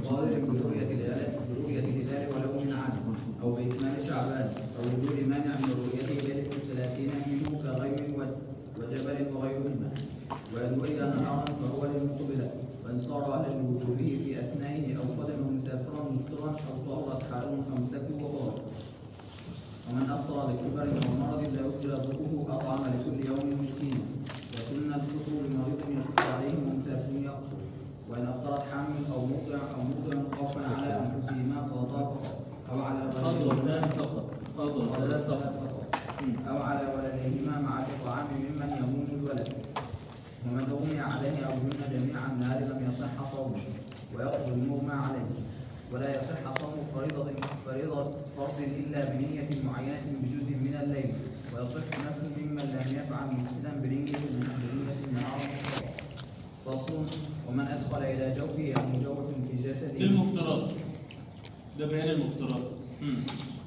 قادر برؤية الهلال برؤية الهلال ولو من عام أو بإكمال شعبان أو وجود مانع من رؤيته ليلة الثلاثين منه كغيم و- وجبل وغيرهما وإن ولد نهارا فهو للمقبلة وإن صار على الوجوب في أثنائه أو قدم مسافرا مفطرا أو طهرت حال أمسك وغار ومن أفطر لكبر أو مرض لا يرجى برؤه أطعم لكل يوم مسكينا وسنة الفطور لمريض يشق عليه ومسافر يقصر وإن أفطرت حامل أو مرضع أو مرضع خوفا على أنفسهما فطاقا أو على قدرتان فقط قدرتان فقط أو على ولديهما مع الإطعام ممن يمون الولد ومن أغمي عليه أو جن جميع النهار لم يصح صومه ويقضي المغمى عليه ولا يصح صوم فريضة فريضة فرض إلا بنية معينة بجزء من الليل ويصح نفل ممن لم يفعل مفسدا بنية بنية النهار المطلقة. فصل ومن أدخل إلى جوفه أو مجوف في دي جسده المفترض ده بيان المفترض مم.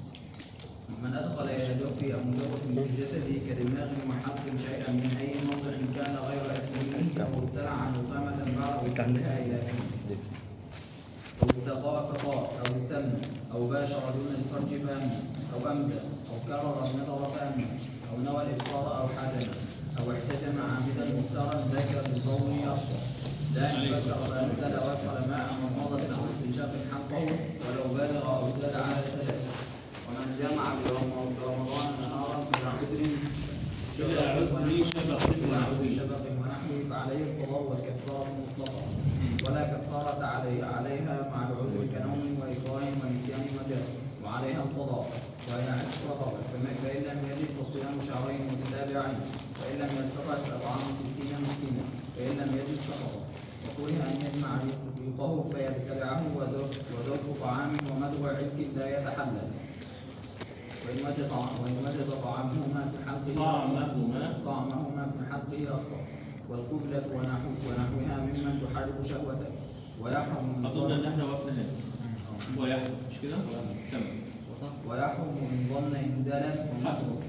من أدخل إلى جوفه أو مجوف في جسده كدماغ وحلق شيئا من أي موضع كان غير أكله أو ابتلع نخامة بعد وصولها إلى فيه أو استقاء فقاء أو استمنى أو باشر دون الفرج فأمن أو أمدى أو كرر النظر فأمن أو نوى الإفطار أو حجم أو احتجم عامدا مختارا ذاكرا بصومه أفطر دائما فكر فأنزل وأدخل ماء مضمضة أو استنشاق حقه ولو بالغ أو زاد على ثلاثة ومن جمع برمضان نهارا بلا عذر بلا عذر شبق بلا عذر شبق ونحوه فعليه القضاء والكفارة مطلقة ولا كفارة علي عليها مع العذر كنوم وإكراه ونسيان وجهل وعليها القضاء وإن عتق رقبة فما- فإن لم يجد فصيام شهرين متتابعين فإن لم يستطع فإطعام ستين مسكينا فإن لم يجد سقط وكره أن يجمع ريقه فيبتلعه وذوق وذوق طعام ومدوى علك لا يتحلل وإن وجد طعام- وإن وجد طعامهما في حلقه طعمهما طعمهما في حلقه أفضل والقبلة ونحو ونحوها ممن تحرك شهوته ويحرم من اظن ظن ان احنا وقفنا هنا ويحرم مش كده؟ تمام ويحرم من ظن إنزالا حسبك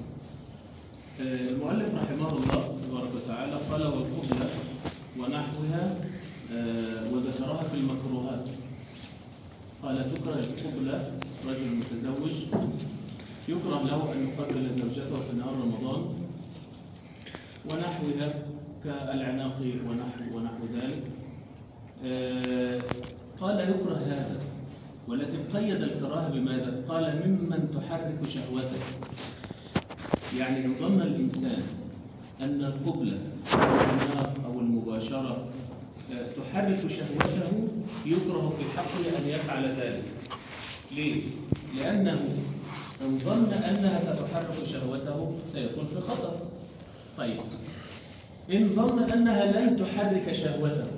آه، المؤلف رحمه الله تبارك وتعالى قال والقبلة ونحوها آه، وذكرها في المكروهات قال تكره القبلة رجل متزوج يكره له أن يقبل زوجته في نهار رمضان ونحوها كالعناق ونحو ونحو ذلك آه، قال يكره هذا ولكن قيد الكراهة بماذا؟ قال ممن تحرك شهوته يعني إن ظن الإنسان أن القبلة أو النار أو المباشرة آه، تحرك شهوته يكره في حقه أن يفعل ذلك ليه؟ لأنه إن ظن أنها ستحرك شهوته سيكون في خطر طيب إن ظن أنها لن تحرك شهوته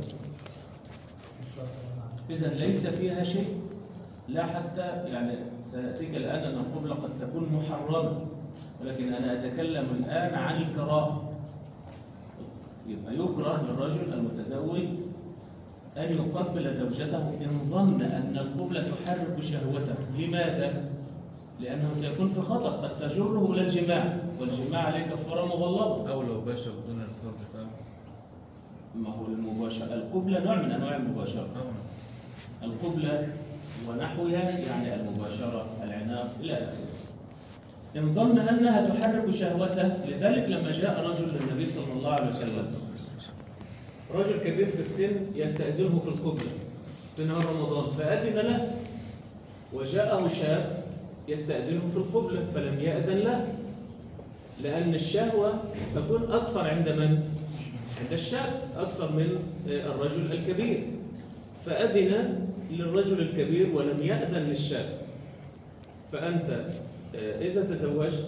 إذا ليس فيها شيء لا حتى يعني سيأتيك الآن أن القبلة قد تكون محرمة ولكن أنا أتكلم الآن عن الكراهة يبقى يكره للرجل المتزوج أن يقبل زوجته إن ظن أن القبلة تحرك شهوته لماذا؟ لأنه سيكون في خطر قد تجره إلى الجماع والجماع عليه كفارة مغلظة أو لو باشا بدون الفرج فاهم ما هو المباشرة القبلة نوع من أنواع المباشرة طبعا القبلة ونحوها يعني المباشرة العناق إلى آخره إن ظن أنها تحرك شهوته لذلك لما جاء رجل للنبي صلى الله عليه وسلم رجل كبير في السن يستأذنه في القبلة في نهار رمضان فأذن له وجاءه شاب يستأذنه في القبلة فلم يأذن له لأن الشهوة تكون أكثر عند من؟ عند الشاب أكثر من آه، الرجل الكبير فأذن للرجل الكبير ولم يأذن للشاب فأنت آه، إذا تزوجت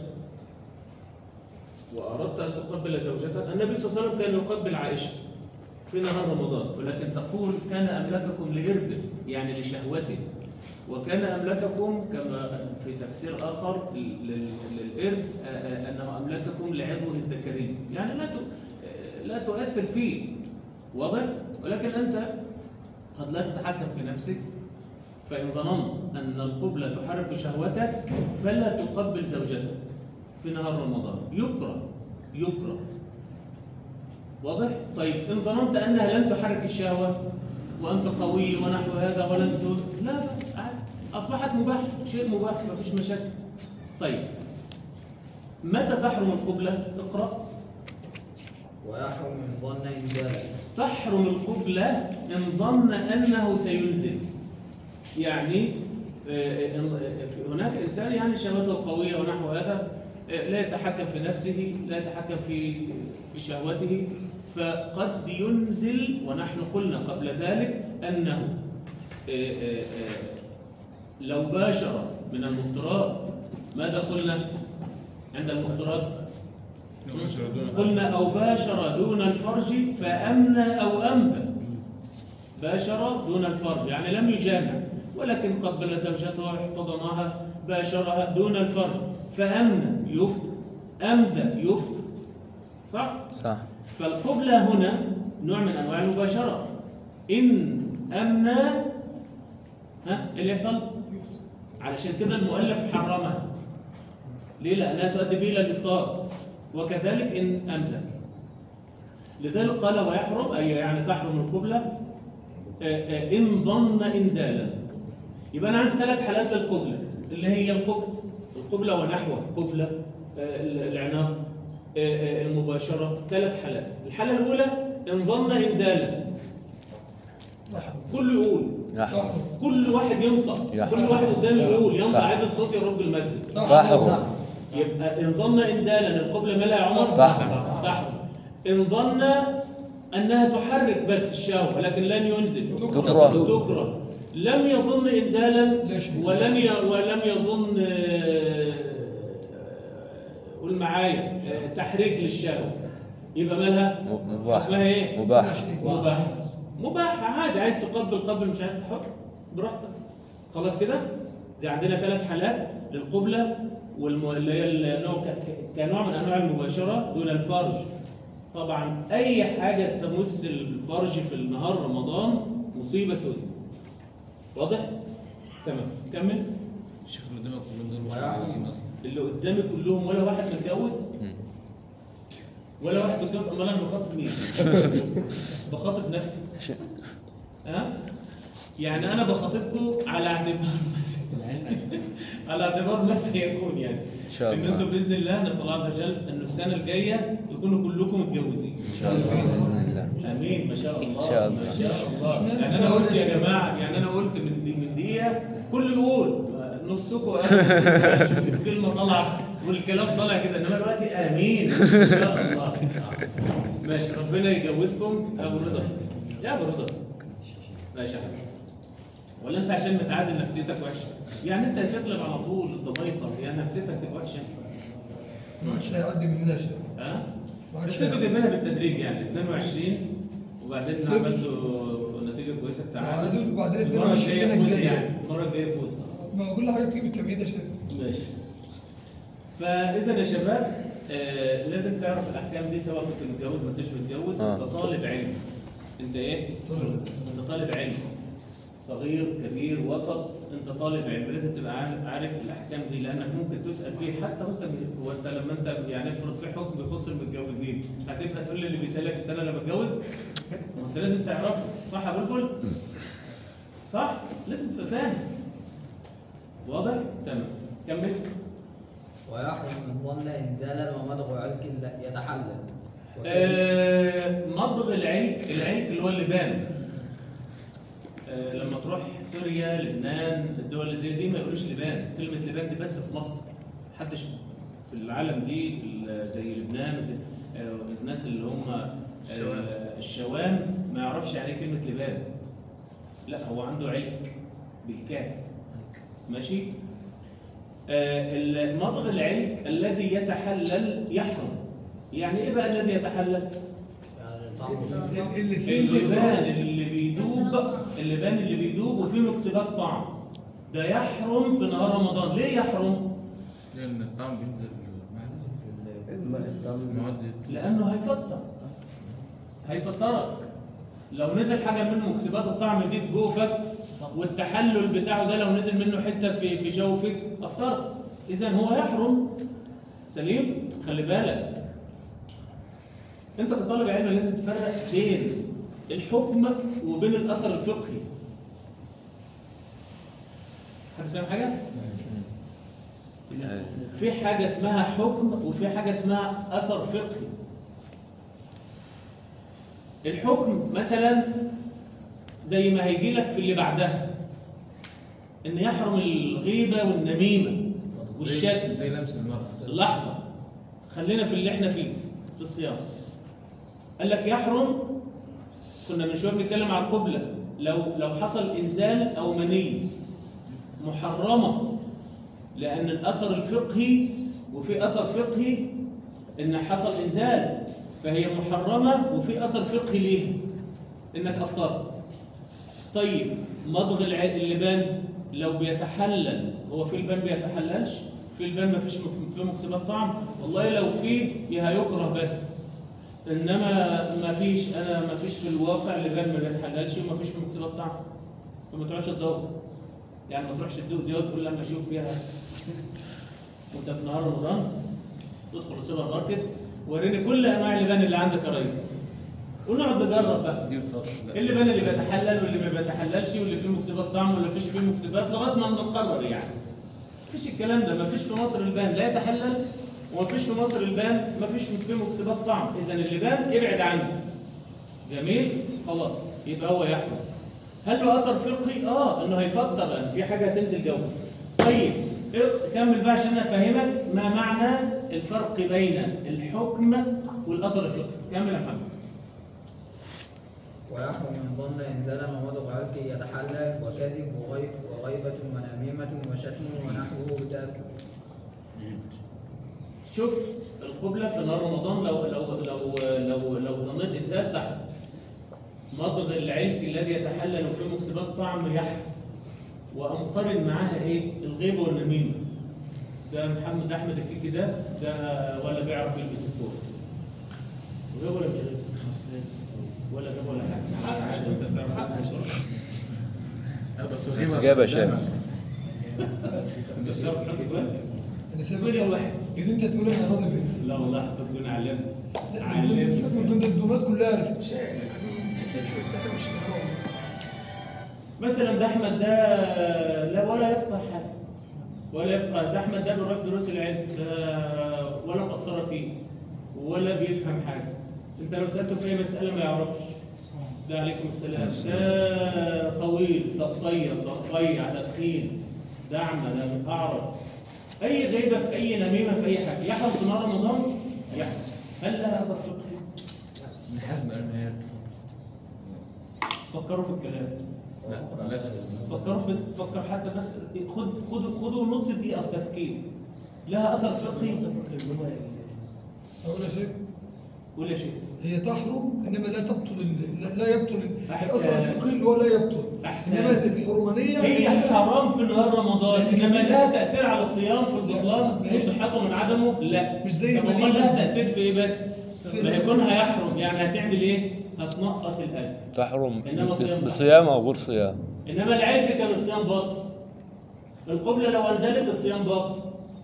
وأردت أن تقبل زوجتك النبي صلى الله عليه وسلم كان يقبل عائشة في نهار رمضان ولكن تقول كان أملككم لإربه يعني لشهوته وكان أملككم كما في تفسير آخر لل- للإرب آه، آه، أنه أملككم لعضوه الذكري يعني لا ت- آه، لا تؤثر فيه واضح ولكن أنت قد لا تتحكم في نفسك فإن ظننت أن القبلة تحرك شهوتك فلا تقبل زوجتك في نهار رمضان يكره يكره واضح؟ طيب إن ظننت أنها لن تحرك الشهوة وانت قوي ونحو هذا ولن ت- لا لا عادي. اصبحت مباح شيء مباح ما فيش مشاكل طيب متى تحرم القبله اقرا ويحرم إن ظن إنزالا تحرم القبلة إن ظن أنه سينزل يعني آه، آه، هناك إنسان يعني شهوته قوية ونحو هذا آه، لا يتحكم في نفسه لا يتحكم في في شهوته فقد ينزل ونحن قلنا قبل ذلك أنه آه، آه، آه، لو باشر من المفترات ماذا قلنا عند المفترات يبشر دون قلنا أو باشر دون الفرج فأمنى أو أمذى باشر دون الفرج يعني لم يجامع ولكن قبل زوجته احتضنها باشرها دون الفرج فأمنى يفت أمذى يفت صح؟ صح فالقبلة هنا نوع من أنواع المباشرة إن أمنى ها إيه اللي يحصل؟ علشان كده المؤلف حرمها ليه؟ لأنها تؤدي به إلى الإفطار وكذلك إن أمزى لذلك قال ويحرم أي يعني تحرم القبلة آه، آه، إن ظن إنزالا يبقى أنا عندي ثلاث حالات للقبلة اللي هي القبلة القبلة ونحوها قبلة آه، العناق آه، آه، المباشرة ثلاث حالات الحالة الأولى إن ظن إنزالا كل يقول يحرم كل واحد ينطق يحرم. كل واحد قدامي يقول ينطق صح. عايز الصوت يرج المسجد تحرم يبقى ان ظن انزالا القبله مالها يا عمر تحرم. تحرم ان ظن انها تحرك بس الشهوه لكن لن ينزل تكره. تكره لم يظن انزالا ليش؟ ولم ي... ولم يظن آه، قول معايا آه، تحريك للشهوه يبقى مالها م- مباح ما هي مباح مباح مباح عادي عايز تقبل قبل مش عايز تحط براحتك خلاص كده دي عندنا ثلاث حالات للقبلة والم... اللي هي النوع ك... ك- كنوع من انواع المباشرة دون الفرج طبعا اي حاجة تمس الفرج في النهار رمضان مصيبة سوداء واضح؟ تمام كمل الشيخ اللي قدامك كلهم دول مش ويحرم. متجوزين اصلا اللي قدامي كلهم ولا واحد متجوز مم. ولا واحد متجوز امال انا بخاطب مين؟ بخاطب نفسي ها؟ يعني انا بخاطبكم على اعتبار على اعتبار ما سيكون يعني ان شاء ان انتم الله باذن الله نسال الله عز وجل ان السنه الجايه تكونوا كلكم متجوزين ان شاء الله باذن الله امين ما شاء الله إن شاء الله. ما شاء الله يعني انا قلت يا جماعه يعني انا قلت من دي من دقيقه كل يقول نصكم قال الكلمه طالعه والكلام طالع كده انما دلوقتي امين ان شاء الله ماشي ربنا يجوزكم ابو رضا يا ابو رضا ماشي يا حبيبي ولا انت عشان متعادل نفسيتك وحشه يعني انت هتغلب على طول الضبيطه يعني نفسيتك تبقى وحشه ما عادش هيقدم مننا شيء ها ما عادش بس انتوا جايبينها بالتدريج يعني 22 وبعدين صفر. عملتوا نتيجه كويسه التعادل تعادل وبعدين المره 22 الجايه السنة فوز الجاية. يعني المره الجايه فوز ما كل حاجه بتيجي بالتمهيد يا شيخ ماشي فاذا يا شباب آه لازم تعرف الاحكام دي سواء كنت متجوز ما انتش متجوز آه. انت طالب علم انت ايه؟ انت طالب علم صغير كبير وسط انت طالب علم لازم تبقى عارف, عارف الاحكام دي لانك ممكن تسال فيه حتى وانت هو انت لما انت يعني افرض في حكم بيخص المتجوزين هتبقى تقول للي بيسالك استنى لما اتجوز ما انت لازم تعرفه صح يا بلبل؟ صح؟ لازم تبقى فاهم واضح؟ تمام كمل ويحرم إن ظن إنزالا ومضغ علك لا يتحلل آه، مضغ العلك العلك اللي هو اللبان آه، لما تروح سوريا لبنان الدول اللي زي دي ما يقولوش لبان كلمة لبان دي بس في مصر محدش في العالم دي ال- زي لبنان وزي آه، الناس اللي هم آه، الشوام ما يعرفش يعني إيه كلمة لبان لا هو عنده علك بالكاف ماشي آه، مضغ العلك الذي يتحلل يحرم يعني ايه بقى الذي يتحلل يعني صعب اللي فيه اللبان اللي بيدوب اللبان اللي بيدوب وفيه مكسبات طعم ده يحرم في نهار رمضان ليه يحرم لان الطعم بينزل في المواد لانه هيفطر هيفطرك لو نزل حاجه من مكسبات الطعم دي في جوفك والتحلل بتاعه ده لو نزل منه حته في في جوفك افطرت اذا هو يحرم سليم خلي بالك انت كطالب علم لازم تفرق بين الحكم وبين الاثر الفقهي حد فاهم حاجه في حاجه اسمها حكم وفي حاجه اسمها اثر فقهي الحكم مثلا زي ما هيجي لك في اللي بعدها ان يحرم الغيبه والنميمه والشتم زي لمس المرأة لحظة خلينا في اللي احنا فيه في الصيام قال لك يحرم كنا من شويه بنتكلم على القبلة لو لو حصل انزال او مني محرمة لأن الأثر الفقهي وفي أثر فقهي إن حصل إنزال فهي محرمة وفي أثر فقهي ليها إنك أفطرت طيب مضغ الع- اللبان لو بيتحلل هو في البان بيتحللش في البان ما فيش مف- في مكسبات طعم والله لو في هيكره بس انما ما فيش انا ما فيش في الواقع اللبان ما بيتحللش وما فيش في مكسبات طعم فما تقعدش تدور يعني ما تروحش تدوق دي وتقول لما اشوف فيها وانت في نهار رمضان تدخل السوبر ماركت وريني كل انواع اللبان اللي عندك يا ريس ونقعد نجرب بقى دي بتفضل ايه اللبان اللي بيتحلل واللي ما بيتحللش واللي فيه مكسبات طعم واللي فيش فيه مكسبات لغايه ما نقرر يعني مفيش الكلام ده مفيش في مصر البان لا يتحلل ومفيش في مصر البان مفيش فيه مكسبات طعم اذا اللبان ابعد عنه جميل خلاص يبقى هو يحرم هل له اثر فقهي اه انه هيفكر لان في حاجه هتنزل جوه طيب اق- كمل بقى عشان افهمك ما معنى الفرق بين الحكم والاثر الفقهي كمل يا محمد ويحرم من ظن إنزالا ومضغ علك يتحلل وكذب وغيب وغيبة ونميمة وشتم ونحوه بتأكد شوف القبلة في نهار رمضان لو لو لو لو لو ظنيت إنزال تحت مضغ العلك الذي يتحلل في مكسبات طعم يحت وأمقرن معاها إيه؟ الغيبة والنميمة ده محمد أحمد الكيكي ده ده ولا بيعرف يلبس الفوق غيبة ولا مش غيبة؟ ولا ده ولا حاجة عشان أنت بتعرف تلبس الفوق. لا بس هو بس دي جاب يا بس شيخ. أنت بتعرف تحط جوان؟ انا سيبك كل واحد اذا انت تقول انا راضي بيه لا والله حطيت جون علمني لا الدنيا- سيبك من الدنيا، الدومات كلها عرفت شيء ما تحسبش والسكن مش كهرباء مثلا ده احمد ده لا ولا يفقه حاجه ولا يفقه ده احمد ده بيروح دروس العلم ده ولا مقصره فيه ولا بيفهم حاجه انت لو سالته في اي مساله ما يعرفش ده عليكم السلام ده طويل ده قصير ده رفيع ده تخين ده اعمى ده اعرج اي غيبه في اي نميمه في اي حاجه يحرم في نهار رمضان يحرم هل لها اثر فقهي؟ نحاسب المهات فكروا في الكلام لا لا تحاسب فكروا في فكر حتى بس خد خد خدوا نص دقيقه في تفكير لها اثر فقهي اقول يا شيخ قول يا شيخ هي تحرم انما لا تبطل ال- لا, لا يبطل ال- أحسن. الاثر الفقهي اللي هو لا يبطل أحسن. انما الحرمانيه هي إنما- حرام في نهار رمضان انما لها تاثير على الصيام في البطلان في مش- صحته من عدمه لا مش زي طب المني. امال لها تاثير في ايه بس؟ في- ما هيكون هيحرم يعني هتعمل ايه؟ هتنقص الاكل تحرم إنما بص- صيام. بصيام او غير صيام انما العلك كان الصيام باطل القبله لو انزلت الصيام باطل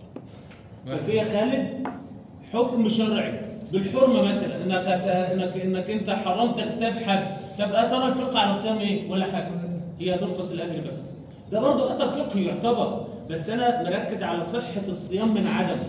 ففي يا خالد حكم شرعي بالحرمه مثلا انك انك انك انت حرمت كتاب حد طب اثر الفقه على الصيام ايه ولا حاجه هي هتنقص الاجر بس ده برضه اثر فقهي يعتبر بس انا مركز على صحه الصيام من عدمه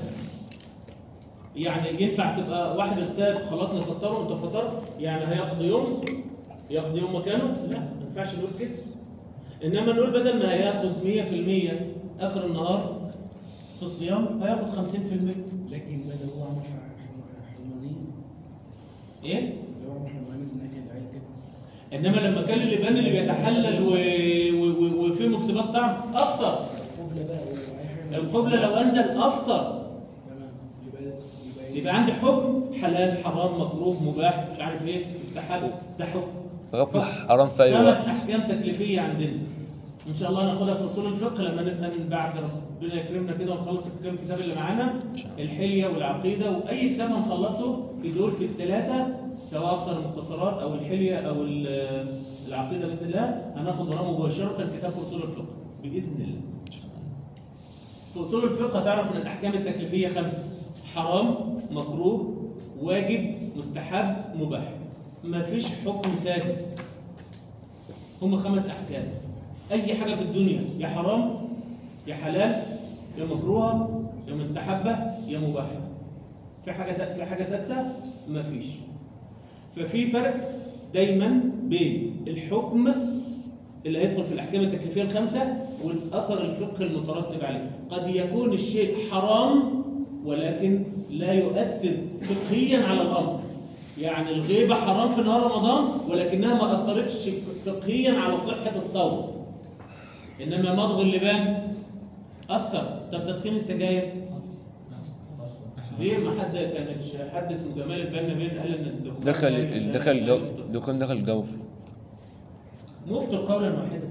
يعني ينفع تبقى واحد اغتاب خلاص نفطره انت فطرت يعني هيقضي يوم يقضي يوم مكانه لا ما ينفعش نقول كده انما نقول بدل ما هياخد 100% اخر النهار في الصيام هياخد 50% لكن ماذا هو عمل ح- ح- حرمانية ايه لو عمل حرمانية في ناحية العيل كده انما لما كان اللبان اللي بيتحلل و... و... و... وفيه مكسبات طعم افطر قبلة بقى ولا أي حاجة القبله لو انزل افطر تمام يبقى يبقى إيه؟ يبقى عندي حكم حلال حرام مكروه مباح مش عارف ايه مستحب ده حكم حكم حرام في اي خمس وقت احكام تكليفيه عندنا ان شاء الله ناخدها في اصول الفقه لما نبقى من بعد ربنا يكرمنا كده ونخلص الكتاب الكتاب اللي معانا شاء الله. الحليه والعقيده واي كتاب هنخلصه في دول في الثلاثه سواء ابصر المختصرات او الحليه او ال- العقيده باذن الله هناخد وراه مباشره كتاب في اصول الفقه باذن الله في اصول الفقه هتعرف ان الاحكام التكليفيه خمسه حرام مكروه واجب مستحب مباح مفيش حكم سادس هم خمس احكام اي حاجه في الدنيا يا حرام يا حلال يا مكروهه يا مستحبه يا مباحه في حاجه في حاجه سادسه مفيش ففي فرق دايما بين الحكم اللي هيدخل في الاحكام التكليفيه الخمسه والاثر الفقهي المترتب عليه قد يكون الشيء حرام ولكن لا يؤثر فقهيا على الامر يعني الغيبه حرام في نهار رمضان ولكنها ما اثرتش فقهيا على صحه الصوم انما مضغ اللبان اثر طب تدخين السجاير ليه ما حد كانش حد اسمه جمال البنا بين قال ان الدخان دخل دخل جو دخان دخل جوف مفطر قولا واحدا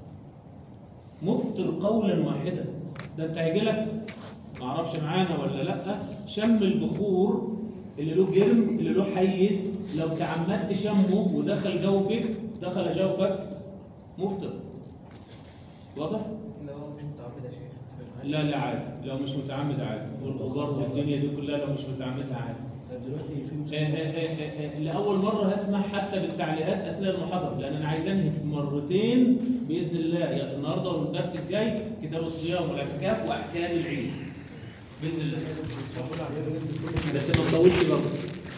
مفطر قولا واحدا ده انت هيجي لك ما اعرفش معانا ولا لا شم البخور اللي له جرم اللي له حيز لو تعمدت شمه ودخل جوفك دخل جوفك مفطر واضح؟ لو مش متعمد يا شيخ لا لا عادي لو مش متعمد عادي والغبار والدنيا دي كلها لو مش متعمدها عادي طب دلوقتي في آه، آه، آه، آه، لأول مرة هسمح حتى بالتعليقات أثناء المحاضرة لأن أنا عايز أنهي في مرتين بإذن الله يعني النهاردة والدرس الجاي كتاب الصيام والاعتكاف وأحكام العيد بإذن الله بس ما نطولش برضه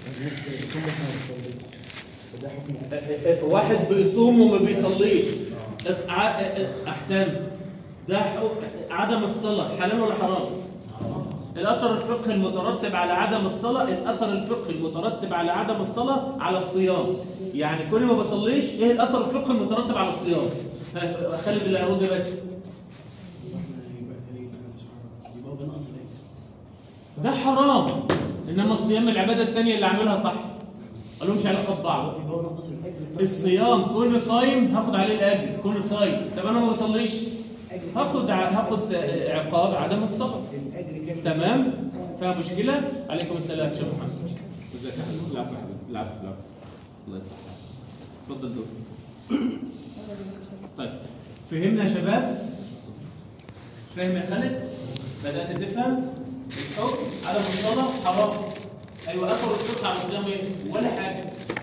ده حكم آه، آه، واحد بيصوم وما بيصليش بس ع- آه، آه، أحسن ده حق- عدم الصلاة حلال ولا حرام؟ الأثر الفقهي المترتب على عدم الصلاة الأثر الفقهي المترتب على عدم الصلاة على الصيام يعني كل ما بصليش إيه الأثر الفقهي المترتب على الصيام ها، خالد اللي هيرد بس يبقى هو بنقص الاجر ده حرام إنما الصيام العبادة التانية اللي عاملها صح مالهمش علاقة ببعض يبقى هو نقص الاجر بتاع الصيام كل صايم هاخد عليه الأجر كل صايم طب أنا ما بصليش هاخد ع- هاخد عقاب عدم الصلاة الاجر كام تمام فيها مشكلة عليكم السلام شيخ محمد ازيك يا حبيبي العفو يا حبيبي العفو العفو الله يصلحك اتفضل دور طيب فهمنا يا شباب فاهم يا خالد بدأت تفهم الحكم عدم الصلاة حرام ايوه اخر الفقه على الصيام ايه ولا حاجة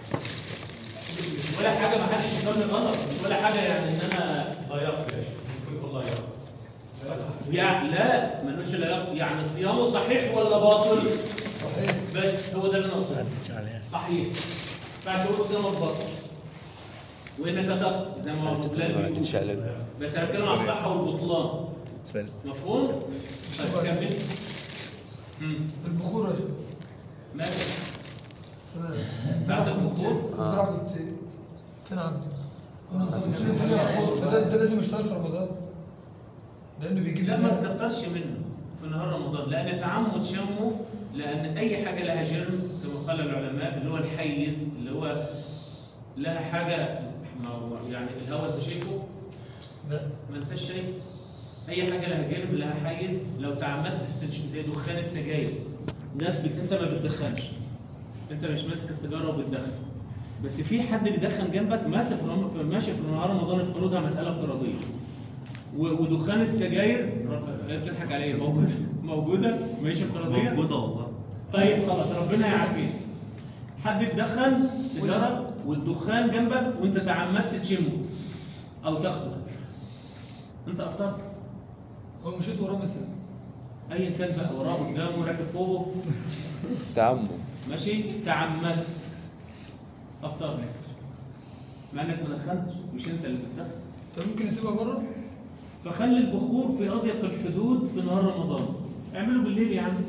ولا حاجة ما حدش يفهمني غلط مش ولا حاجة يعني ان انا لا يقضي يا شيخ ممكن يكون لا يقضي يعني لا ما نقولش لا يقضي يعني صيامه صحيح ولا باطل؟ صحيح بس هو ده اللي انا اقصده صحيح ما ينفعش اقول له صيامك باطل وانك تقضي زي ما ابو بلال بيقول تتشعلق بس انا بتكلم على الصحه والبطلان مفهوم؟ طيب كمل امم البخور يا شيخ. ماشي سلام. بعد البخور امبارح كنت فين عبدي؟ كنا مخلصين الدنيا بخور، فده ده لازم يشتغل في رمضان لانه بيجيب لا ما لنا تكترش منه في نهار رمضان لان تعمد شمه لان اي حاجه لها جرم كما قال العلماء اللي هو الحيز اللي هو لها حاجه ما هو يعني الهواء انت شايفه لا ما انتش شايف اي حاجه لها جرم لها حيز لو تعمدت تستنشق زي دخان السجاير ناس بت... انت ما بتدخنش انت مش ماسك السيجاره وبتدخن بس في حد بيدخن جنبك ماسك في رم- في- ماشي في نهار رمضان افترضها مساله افتراضيه و- ودخان السجاير رب- هي بتضحك عليا موجوده موجوده ماشي افتراضيه موجودة والله طيب خلاص ربنا يعافيك حد يدخن سيجاره والدخان جنبك وانت تعمدت تشمه او تاخده انت افطرت هو مشيت وراه مثلا ايا كان بقى وراه قدامه راكب فوقه تعمد ماشي تعمدت افطر لك مع انك ما دخنتش مش انت اللي بتدخن فممكن نسيبها بره فخلي البخور في اضيق الحدود في نهار رمضان اعمله بالليل يا عم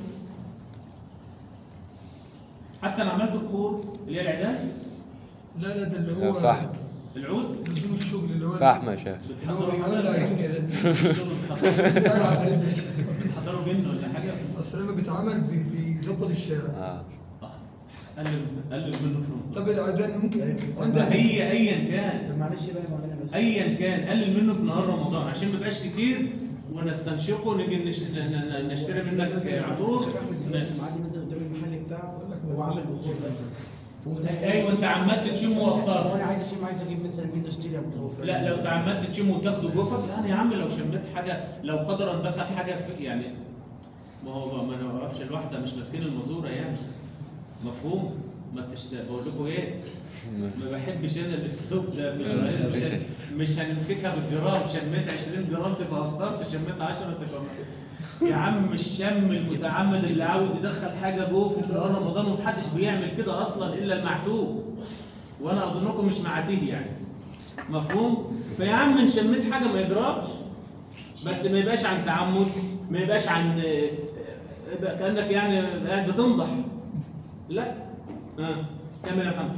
حتى انا عملت بخور اللي هي العيدان لا لا ده اللي هو فحم العود لزوم الشغل اللي هو فحم يا شيخ اللي هو بيولع الدنيا ده بتحضروا بتاع العفاريت ده يا شيخ. بتحضروا جن ولا حاجه اصل لما بيتعمل بي- بيظبط الشارع اه آه. قلل قلل منه في رمضان طب العيدان ممكن عندك هي ايا كان معلش بقى يا مولانا بس ايا كان قلل منه في نهار رمضان عشان ما يبقاش كتير ونستنشقه ونيجي نش- ن- ن- نشتري منك عطور ن- معدي مثلا قدام المحل بتاعه هو عامل بخور ده ايوه انت عمال تشم هو وافطار انا عايز اشم عايز اجيب مثلا منه اشتري ابو لا لو تعمدت تشم وتاخده جوفك يعني يا عم لو شميت حاجه لو قدرا دخل حاجه في يعني ما هو ما انا ما اعرفش الواحده مش ماسكين المزوره يعني مفهوم ما تشتغل بقول لكم ايه ما بحبش انا الاسلوب ده مش مش, مش هنمسكها بالجرام شميت 20 جرام تبقى افطرت شميت 10 تبقى م- يا عم الشم المتعمد اللي عاوز يدخل حاجه جوه في نهار رمضان ومحدش بيعمل كده اصلا الا المعتوه وانا اظنكم مش معاتيه يعني مفهوم فيا عم ان شميت حاجه ما يضربش بس ما يبقاش عن تعمد ما يبقاش عن يبقى كانك يعني قاعد بتنضح لا اه سامع يا محمد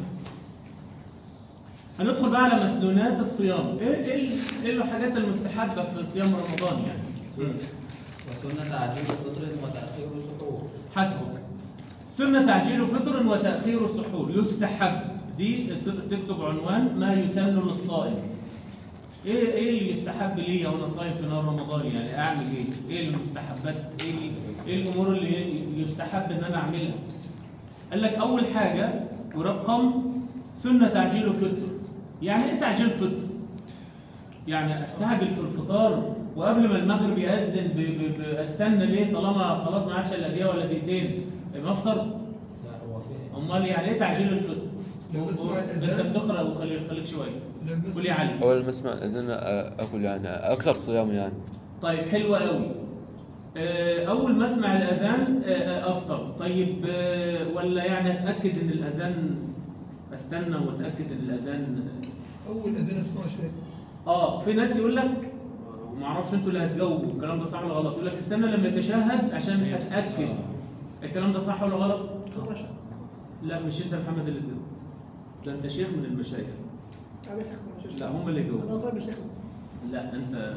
هندخل بقى على مسنونات الصيام ايه ايه ال- ايه الحاجات المستحبه في صيام رمضان يعني مم. وسنة تعجيل فطر وتأخير سحور حسبك سنة تعجيل فطر وتأخير السحور يستحب دي ت- تكتب عنوان ما يسن للصائم ايه ايه اللي يستحب ليا وانا صايم في نهار رمضان يعني اعمل ايه؟ ايه المستحبات؟ ايه ال- ايه الامور اللي يستحب ان انا اعملها؟ قال لك اول حاجه ورقم سنة تعجيل فطر يعني ايه تعجيل فطر؟ يعني استعجل في الفطار وقبل ما المغرب يأذن ب- ب- ب- استنى ليه طالما خلاص ما عادش الا دقيقه ولا دقيقتين يبقى افطر لا هو فين؟ امال يعني ايه تعجيل الفطر؟ لما اسمع انت الأذان. بتقرا وخليك خليك شويه لما قول يا علي اول ما اسمع الاذان أ- اكل يعني اكثر صيام يعني طيب حلوة قوي آه، أول ما أسمع الأذان آه، آه، أفطر طيب آه، ولا يعني أتأكد إن الأذان أستنى وأتأكد إن الأذان اول اذان اسمعه شيء آه في ناس يقول لك ما أعرفش أنتوا اللي هتجاوبوا الكلام ده صح ولا غلط يقول لك استنى لما يتشهد عشان أتأكد الكلام ده صح ولا غلط؟ لا مش أنت محمد اللي تجاوب ده أنت شيخ من المشايخ هذا شيخ مش لا هم اللي انا يجاوبوا طالب شيخ لا انت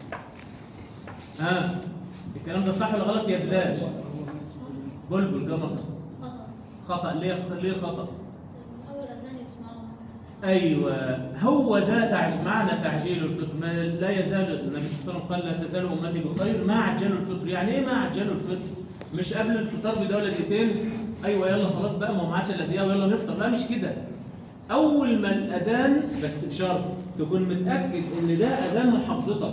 ها الكلام ده صح ولا غلط يا بلال بلبل جمصة خطأ خطأ ليه ليه خطأ أول أذان يسمعه ايوه هو ده تعج... معنى تعجيل الفطر ما لا يزال النبي صلى الله عليه وسلم قال لا تزال امتي بخير ما عجلوا الفطر يعني ايه ما عجلوا الفطر مش قبل الفطار بدوله دقيقتين ايوه يلا خلاص بقى ما هو ما عادش الا دقيقه ويلا نفطر لا مش كده اول ما الاذان بس بشرط تكون متاكد ان ده اذان محافظتك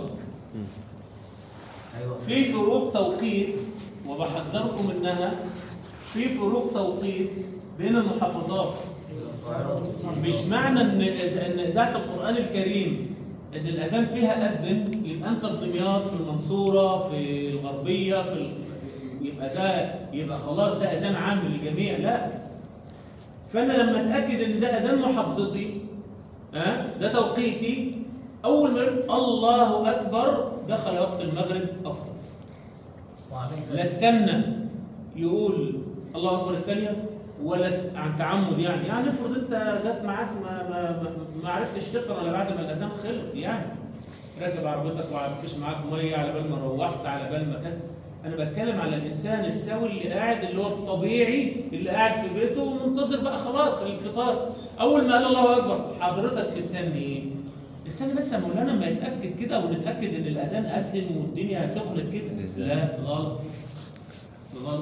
ايوه في فروق توقيت وبحذركم منها في فروق توقيت بين المحافظات القاهرة مش معنى ان ان اذاعه القران الكريم ان الاذان فيها اذن يبقى انت في دمياط في المنصوره في الغربيه في ال... يبقى ده يبقى خلاص ده اذان عام للجميع لا فانا لما اتاكد ان ده اذان محافظتي ها ده توقيتي اول ما يقول الله اكبر دخل وقت المغرب افضل وعشان لا كده استنى يقول الله اكبر الثانيه ولا س- عن تعمد يعني يعني افرض انت جت معاك ما ما ما, ما عرفتش تقرا الا بعد ما الاذان خلص يعني راكب عربيتك وما فيش معاك ميه على بال ما روحت على بال ما كذا انا بتكلم على الانسان السوي اللي قاعد اللي هو الطبيعي اللي قاعد في بيته ومنتظر بقى خلاص الفطار اول ما قال الله اكبر حضرتك مستني ايه؟ استنى بس يا مولانا ما يتاكد كده ونتاكد ان الاذان اذن والدنيا سخنت كده إزاي؟ لا غلط غلط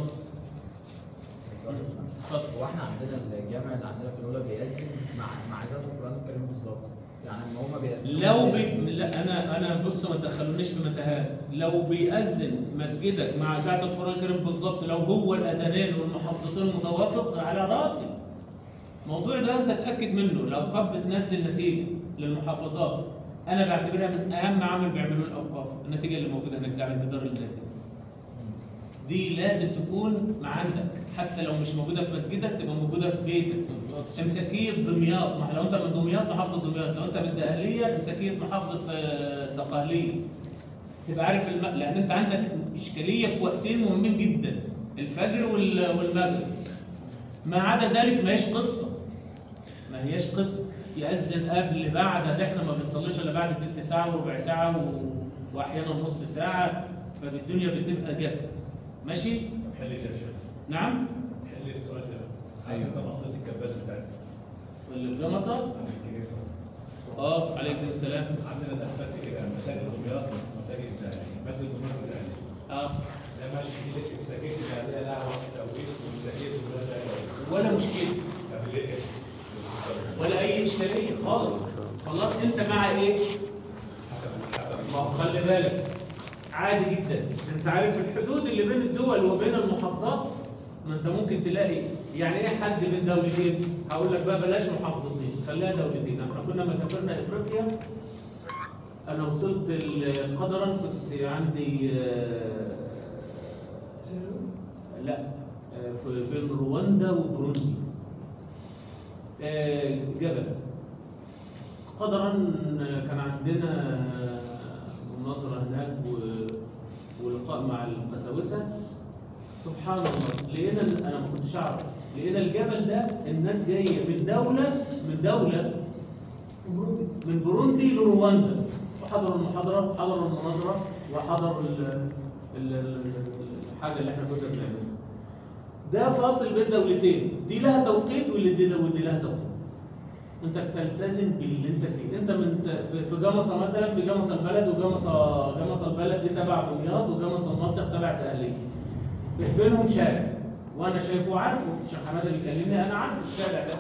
اتفضل هو احنا عندنا الجامع اللي عندنا في الاولى بيأذن مع مع ذات القران الكريم بالظبط يعني ما هما بيأذنوا لو بي... لا انا انا بص ما تدخلونيش في متاهات لو بيأذن مسجدك مع اذاعه القران الكريم بالظبط لو هو الاذانين والمحافظتين متوافق على راسي الموضوع ده انت تاكد منه الاوقاف بتنزل نتيجه للمحافظات انا بعتبرها من اهم عامل بيعملوه الاوقاف النتيجه اللي موجوده هناك ده على جدار النادي دي لازم تكون مع عندك حتى لو مش موجوده في مسجدك تبقى موجوده في بيتك امساكيه دمياط ما لو انت من دمياط محافظه دمياط لو انت من الدقهليه امساكيه محافظه آه، دقهليه تبقى عارف الم... لان انت عندك اشكاليه في وقتين مهمين جدا الفجر وال... والمغرب ما عدا ذلك ما هيش قصه ما هيش قصه يأذن قبل بعد ده احنا ما بنصليش الا بعد تلت ساعه وربع ساعه و... واحيانا نص ساعه فالدنيا بتبقى جد ماشي حل يا شيخ نعم حل السؤال ده أيوة. انت منطقه الكباس بتاعتك الجمصه عند الكنيسه اه عليكم السلام عندنا الاثبات كده مساجد دمياط مساجد مسجد دمياط الاهلي اه ده ماشي في مساجد الاهليه لها وقت توقيت ومساجد دمياط لها ولا مشكله طب ليه؟ ولا اي اشكاليه خالص خلاص انت مع ايه حسب حسب ما هو خلي بالك عادي جدا انت عارف الحدود اللي بين الدول وبين المحافظات ما انت ممكن تلاقي يعني ايه حد بين دولتين هقول لك بقى بلاش محافظتين خليها دولتين احنا كنا ما سافرنا افريقيا انا وصلت ال- قدرا كنت عندي آه، لا آه، في بين رواندا وبروندي آه، جبل قدرا كان عندنا مناظرة هناك و- ولقاء مع القساوسة سبحان الله لقينا انا ما كنتش اعرف لقينا الجبل ده الناس جايه من دوله من دوله من بوروندي لرواندا وحضروا المحاضره حضروا المناظره وحضروا ال- ال- ال- الحاجه اللي احنا كنا بنعملها ده فاصل بين دولتين دي لها توقيت واللي دي ودي لها توقيت انت بتلتزم باللي انت فيه انت من في- في جمصه مثلا في جمصه البلد وجمصه جمصه البلد دي تبع دمياط وجمصه المصيف تبع الدقهليه بينهم شارع وانا شايفه وعارفه عشان حماده بيكلمني انا عارف الشارع ده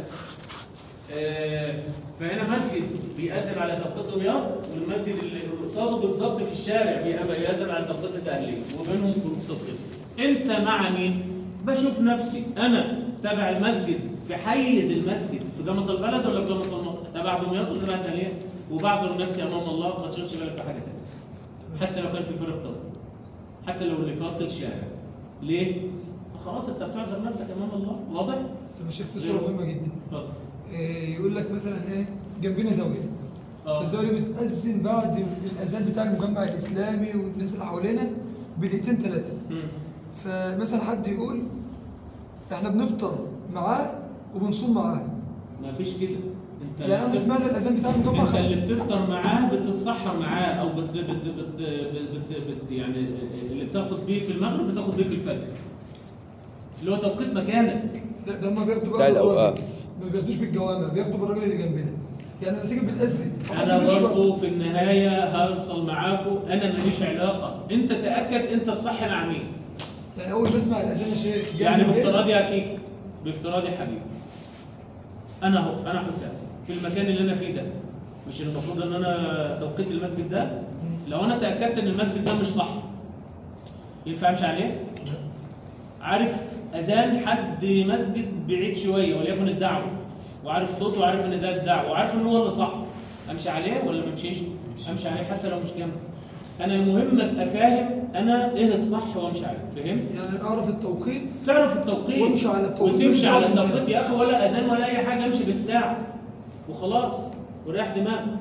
آه، فهنا مسجد بيأذن على توقيت دمياط والمسجد اللي قصاده بالظبط في الشارع بي- بيأذن على توقيت الدقهليه وبينهم فروق توقيت انت مع مين؟ بشوف نفسي انا تبع المسجد في حيز المسجد في جمص البلد ولا في جمص المصر تبع دمياط ولا تبع الدقهليه وبعذر نفسي امام الله ما تشغلش بالك بحاجه تانيه حتى لو كان في فرق توقيت حتى لو اللي فاصل شارع ليه؟ خلاص انت بتعذر نفسك امام الله واضح؟ طب شايف في صوره مهمه جدا اتفضل إيه، يقول لك مثلا ايه جنبنا زاويه اه فالزاويه دي بتأذن بعد الاذان بتاع المجمع الاسلامي والناس اللي حوالينا بدقيقتين ثلاثه مم. فمثلا حد يقول احنا بنفطر معاه وبنصوم معاه ما فيش كده انت يعني انا اللي سمعت الاذان بتاع المجمع انت خمسة. اللي بتفطر معاه بتتسحر معاه او بت بت بت بت بت يعني اللي بتاخد بيه في المغرب بتاخد بيه في الفجر اللي هو توقيت مكانك لا ده هم بياخدوا بتاع بقى بالراجل. الأوقاف. ما بياخدوش بالجوامع بياخدوا بالراجل اللي جنبنا يعني المساجد بتأذن فحد انا بيشرب. برضه في النهايه هوصل معاكم انا ماليش علاقه انت تاكد انت الصح مع مين يعني اول ما اسمع الاذان يا شيخ جنب يعني البيت، بافتراضي يا كيكي بافتراضي يا حبيبي انا اهو انا حسام في المكان اللي انا فيه ده مش المفروض ان انا توقيت المسجد ده لو انا تاكدت ان المسجد ده مش صح ينفع امشي عليه عارف اذان حد مسجد بعيد شويه وليكن الدعوه وعارف صوته وعارف ان ده الدعوه وعارف ان هو اللي صح امشي عليه ولا ما امشيش امشي عليه حتى لو مش جنبي انا المهم ابقى فاهم انا ايه الصح وامشي عليه فهمت يعني اعرف التوقيت تعرف التوقيت وامشي على التوقيت. وتمشي على وامشي على التوقيت يا اخي ولا اذان ولا اي حاجه امشي بالساعه وخلاص وريح دماغك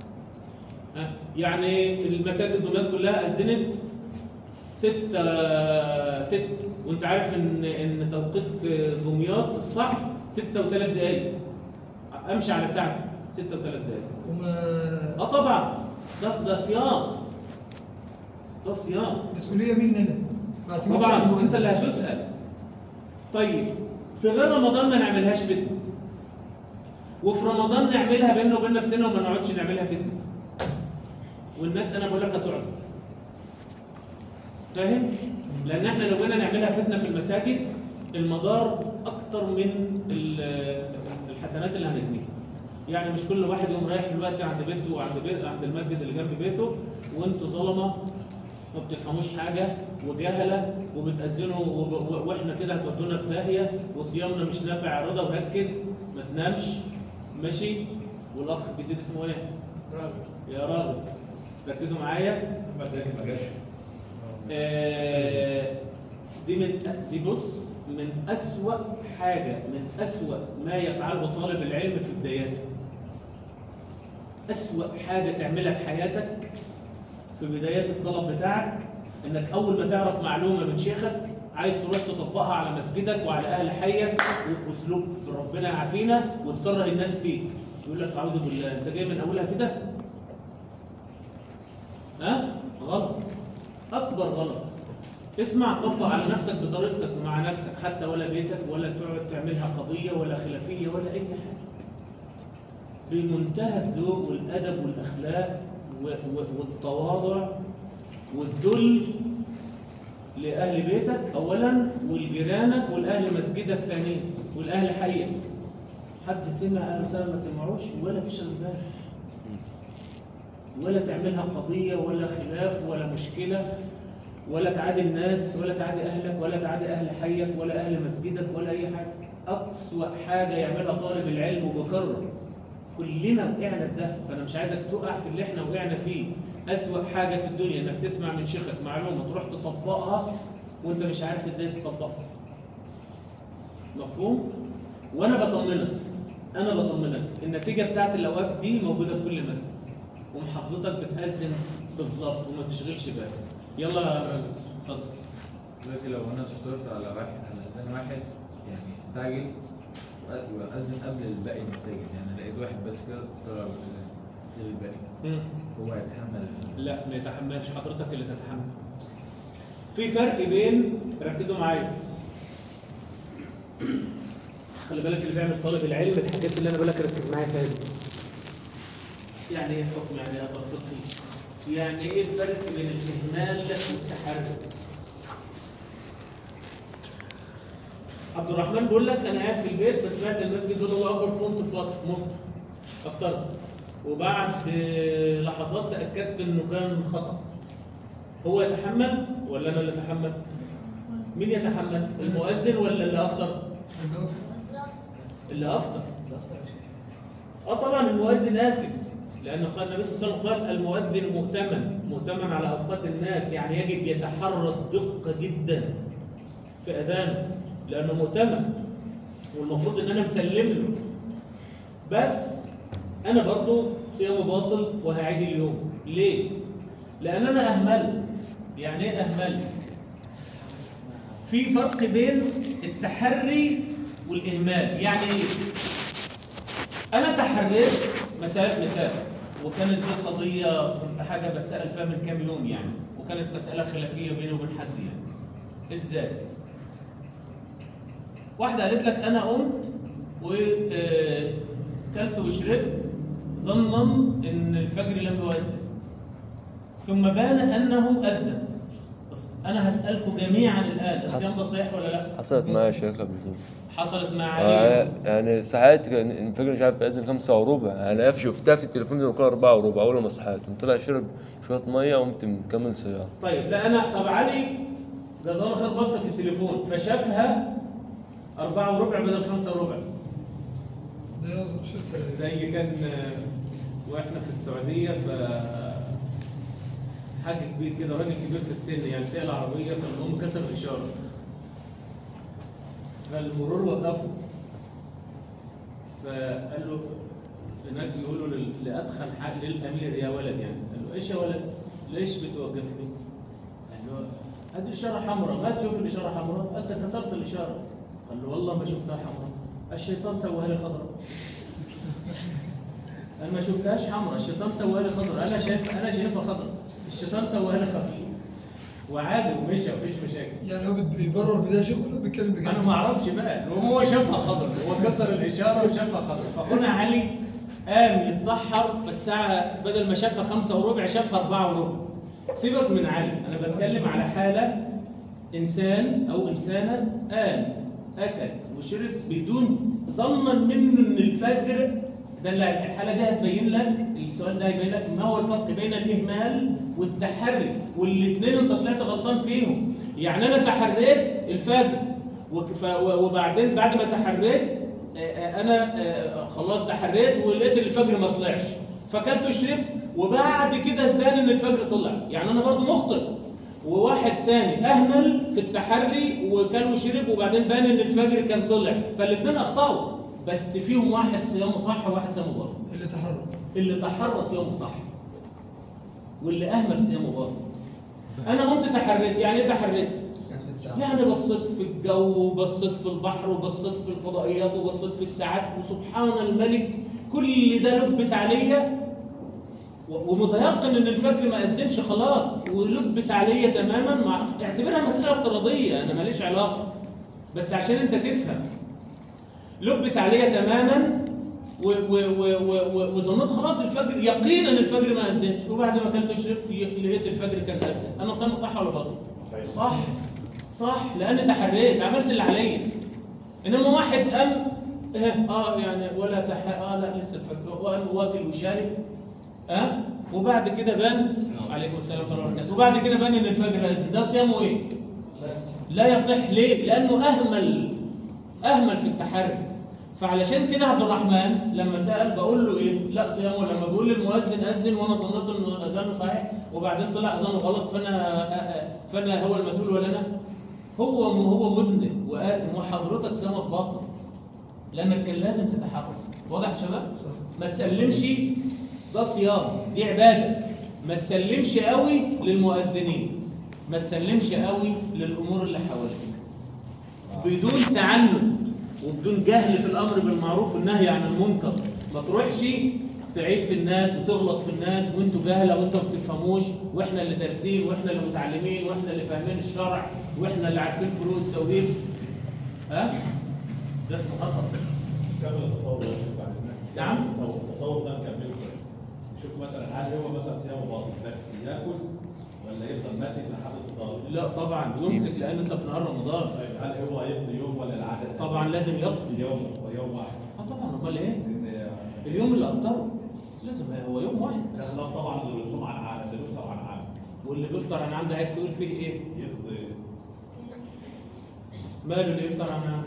ها يعني المساجد دمياط كلها اذنت ستة ست وانت عارف ان ان توقيت دمياط الصح ستة وثلاث دقايق امشي على ساعتي ستة وثلاث دقايق وما اه طبعا ده ده صيام ده صيام مسؤوليه مننا ما اعتمدش على طبعا المؤذن. انت اللي هتسال طيب في غير رمضان ما نعملهاش فتنه وفي رمضان نعملها بيننا وبين نفسنا وما نقعدش نعملها فتنه والناس انا بقول لك هتعذر فاهم لان احنا لو جينا نعملها فتنه في المساجد المضار اكتر من ال- الحسنات اللي هنجنيها يعني مش كل واحد يقوم رايح دلوقتي عند بيته وعند بيت عند المسجد اللي جنب بيته وانتوا ظلمه ما بتفهموش حاجه وجهله وبتاذنوا وب- و- واحنا كده هتودونا في داهيه وصيامنا مش نافع يا رضا وركز ما تنامش ماشي والاخ الجديد اسمه ايه؟ راغب يا راغب ركزوا معايا ما زي ما جاش آه، دي من دي بص من أسوأ حاجة من أسوأ ما يفعله طالب العلم في بداياته أسوأ حاجة تعملها في حياتك في بدايات الطلب بتاعك انك اول ما تعرف معلومه من شيخك عايز تروح تطبقها على مسجدك وعلى اهل حيك واسلوب ربنا يعافينا وتكره الناس فيك يقول لك اعوذ بالله انت جاي من اولها كده ها غلط اكبر غلط اسمع طبق على نفسك بطريقتك ومع نفسك حتى ولا بيتك ولا تقعد تعملها قضيه ولا خلافيه ولا اي حاجه بمنتهى الذوق والادب والاخلاق و- و- والتواضع والذل لاهل بيتك اولا ولجيرانك ولاهل مسجدك ثانيا والاهل حيك حد سمع اهل سنه ما سمعوش ولا تشغل بالك ولا تعملها قضيه ولا خلاف ولا مشكله ولا تعادي الناس ولا تعادي اهلك ولا تعادي اهل حيك ولا اهل مسجدك ولا اي حاجه أسوأ حاجة يعملها طالب العلم وبكرر كلنا وقعنا في ده فأنا مش عايزك تقع في اللي احنا وقعنا فيه أسوأ حاجة في الدنيا إنك تسمع من شيخك معلومة تروح تطبقها وأنت مش عارف إزاي تطبقها مفهوم؟ وأنا بطمنك أنا بطمنك النتيجة بتاعت الأوقاف دي موجودة في كل مسجد ومحافظتك بتأذن بالظبط وما تشغلش بالك يلا اتفضل دلوقتي لو انا اشترطت على واحد على اذان واحد يعني استعجل وأ- واذن قبل الباقي المساجد يعني لقيت واحد بس كده طلع بالاذان غير الباقي مم. هو يتحمل لا ما يتحملش حضرتك اللي تتحمل في فرق بين ركزوا معايا خلي بالك اللي بيعمل طالب العلم الحاجات اللي انا بقول لك ركز معايا فيها دي. يعني ايه حكم يعني ايه فقهي يعني ايه الفرق بين الاهمال والتحرك عبد الرحمن بيقول لك انا قاعد في البيت فسمعت المسجد بيقول الله اكبر فقمت فط- مفطر افطرت وبعد آه، لحظات تاكدت انه كان خطا هو يتحمل ولا انا اللي اتحمل مين يتحمل المؤذن ولا اللي افطر اللي افطر اه طبعا المؤذن اثم لان قال النبي صلى الله عليه وسلم قال المؤذن مؤتمن مؤتمن على اوقات الناس يعني يجب يتحرى الدقه جدا في اذانه لانه مؤتمن والمفروض ان انا مسلم له بس انا برضو صيامي باطل وهعيد اليوم ليه لان انا اهملت يعني ايه اهملت في فرق بين التحري والاهمال يعني ايه انا تحريت مثال مثال وكانت دي قضيه كنت حاجه بتسال فيها من كام يوم يعني وكانت مساله خلافيه بيني وبين حد يعني ازاي واحده قالت لك انا قمت وكلت وشربت ظنا ان الفجر لم يؤذن ثم بان انه اذن بس انا هسالكم جميعا الان الصيام ده صحيح ولا لا حصلت معايا شيخ قبل كده حصلت مع علي آه، يعني ساعات كان الفجر مش عارف يأذن خمسة وربع انا اف شفتها في التليفون دي بكره أربعة وربع اول ما صحيت قمت طلع شرب شوية مية وقمت مكمل صيام طيب لا انا طب علي جزاه الله خير بص في التليفون فشافها أربعة وربع بدل خمسة وربع ده يوصل شو سنة زي كان آه، واحنا في السعودية ف حاج كبير كده راجل كبير في السن يعني سايق العربية فالمهم كسر الإشارة فالمرور وقفه فقال له هناك يقولوا لل- لأدخل حق للأمير يا ولد يعني قال له إيش يا ولد؟ ليش بتوقفني؟ قال له هذه الإشارة حمراء ما تشوف الإشارة حمراء أنت كسرت الإشارة قال له والله ما شفتها حمراء الشيطان سواها لي خضراء انا ما شفتهاش حمراء الشيطان سواها لي خضراء انا شايف انا شايفها خضراء الشيطان سواها لي خضراء وعادي ومشى مفيش مشاكل يعني هو بيبرر بده شيخ ولا بيتكلم بجد؟ انا ما اعرفش بقى هو هو شافها خضراء هو كسر الاشاره وشافها خضراء فاخونا علي قام يتسحر فالساعه بدل ما شافها خمسة وربع شافها أربعة وربع سيبك من علي انا بتكلم على حاله انسان او انسانه قام اكل وشرب بدون ظنا منه ان الفجر ده اللي الحاله دي هتبين لك السؤال ده هيبين لك ما هو الفرق بين الاهمال والتحري والاثنين انت طلعت غلطان فيهم يعني انا تحريت الفجر وك- ف- و- وبعدين بعد ما تحريت آه، آه، انا آه، خلاص تحريت ولقيت الفجر ما طلعش فاكلت وشربت وبعد كده بان ان الفجر طلع يعني انا برضو مخطئ وواحد تاني اهمل في التحري وكان وشرب وبعدين بان ان الفجر كان طلع فالاثنين اخطاوا بس فيهم واحد صيامه صح وواحد صيامه باطل اللي تحرك اللي تحرى صيامه صح واللي اهمل صيامه باطل انا قمت تحريت يعني ايه تحريت يعني بصيت في الجو وبصيت في البحر وبصيت في الفضائيات وبصيت في الساعات وسبحان الملك كل ده لبس عليا و- ومتيقن ان الفجر ما اذنش خلاص ولبس عليا تماما مع اعتبرها مساله افتراضيه انا ماليش علاقه بس عشان انت تفهم لبس عليا تماما و- و- و- و- و- وظنيت خلاص الفجر يقينا الفجر ما اذنش وبعد ما اكلت وشربت لقيت الفجر كان اذن انا صايم صح ولا باطل؟ صح صح لان تحريت عملت اللي عليا انما واحد قام اه آه، يعني ولا تح اه لا لسه الفجر وقام واكل وشارب اه وبعد كده بان عليكم السلام ورحمه الله وبركاته وبعد كده بان ان الفجر اذن ده صيامه ايه؟ لا يصح ليه؟ لانه اهمل اهمل في التحري فعلشان كده عبد الرحمن لما سال بقول له ايه لا صيامه لما بقول للمؤذن اذن وانا ظننت ان اذانه صحيح وبعدين طلع اذانه غلط فانا فانا هو المسؤول ولا انا هو هو مذنب واثم وحضرتك صيامك باطل لانك كان لازم تتحرك واضح يا شباب ما تسلمش ده صيام دي عباده ما تسلمش قوي للمؤذنين ما تسلمش قوي للامور اللي حواليك بدون تعنت وبدون جهل في الامر بالمعروف والنهي عن المنكر ما تروحش تعيد في الناس وتغلط في الناس وانتوا جهله وانتوا ما بتفهموش واحنا اللي دارسين واحنا اللي متعلمين واحنا اللي فاهمين الشرع واحنا اللي عارفين فروق التوحيد ها ده اسمه خطأ كمل التصور ده يا شيخ بعد اذنك نعم. التصور التصور ده نكمله كده نشوف مثلا هل هو مثلا صيامه باطل بس ياكل ولا يفضل ماسك لحد الفطار؟ لا طبعا يمسك لان انت في نهار رمضان طيب هل هو هيقضي يوم ولا العدد؟ طبعا لازم يقضي يوم ويوم واحد اه طبعا امال ايه لان اليوم اللي افطره لازم هو يوم واحد ده خلاف طبعا للرسوم عن عام اللي بيفطر عن عام واللي بيفطر عن عمد عايز تقول فيه ايه يقضي ماله اللي يفطر عن عمد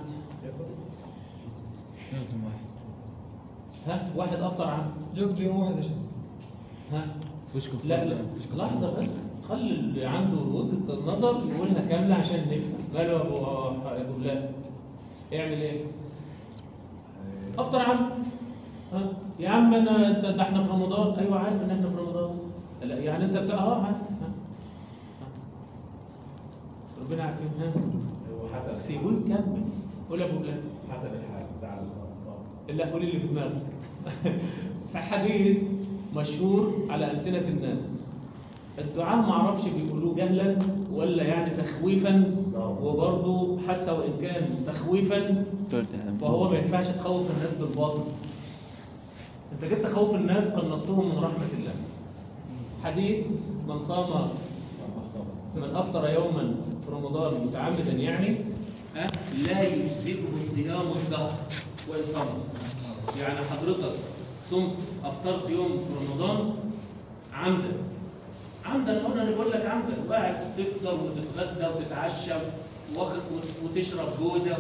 يوم واحد ها واحد افطر عن يقضي يوم واحد يا شيخ ها فيش كفار لا لا فيش كفار. لحظة بس خلي اللي عنده وجهة النظر يقولها كاملة عشان نفهم ماله يا ابو ابو بلال اعمل ايه؟ افطر يا عم ها يا عم انا انت ده احنا في رمضان ايوه عارف ان احنا في رمضان لا يعني انت بتاع اه ها ها. ها. ربنا عارفين ها هو حسب سيبوه يكمل قول يا ابو بلال حسب الحال بتاع الافطار لا قولي اللي في دماغك في حديث مشهور على ألسنة الناس الدعاء ما اعرفش بيقولوه جهلا ولا يعني تخويفا وبرضه حتى وان كان تخويفا فهو ما ينفعش تخوف الناس بالباطل انت جيت تخوف الناس قنطتهم من رحمه الله حديث من صام من افطر يوما في رمضان متعمدا يعني ها، لا يجزئه صيام الدهر وان صام يعني حضرتك صمت افطرت يوم في رمضان عمدا عمدا هنا انا بقول لك عمدا وقاعد تفطر وتتغدى وتتعشى واخد وتشرب جوزه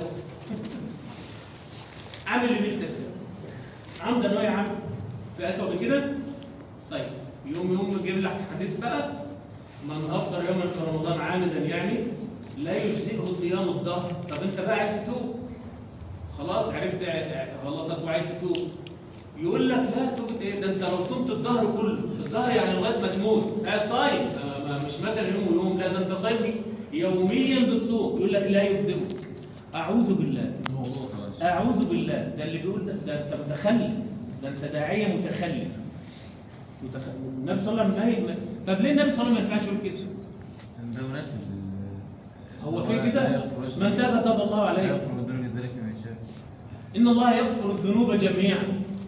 عامل اللي نفسك فيه عمدا هو يا عم في اسوء من كده طيب يوم يوم نجيب لك حديث بقى من افطر يوما في رمضان عامدا يعني لا يجزئه صيام الدهر طب انت بقى عايز تتوب خلاص عرفت غلطك وعايز تتوب يقول لك لا توبة ايه ده انت لو صمت الظهر كله الظهر يعني لغايه ما تموت قاعد صايم آه، ما- مش مثلا يوم ويوم لا ده انت صايم يوميا بتصوم يقول لك لا يجزئك اعوذ بالله الموضوع خلاص اعوذ بالله ده اللي بيقول ده, ده انت متخلف ده انت داعيه متخلف متخ... النبي صلى الله عليه وسلم طب ليه النبي صلى الله عليه وسلم ما ينفعش يقول كده؟ ده مناسب هو لا في كده يغفر من اسمه. تاب تاب الله لا عليه يغفر من دون ذلك من يشاء ان الله يغفر الذنوب جميعا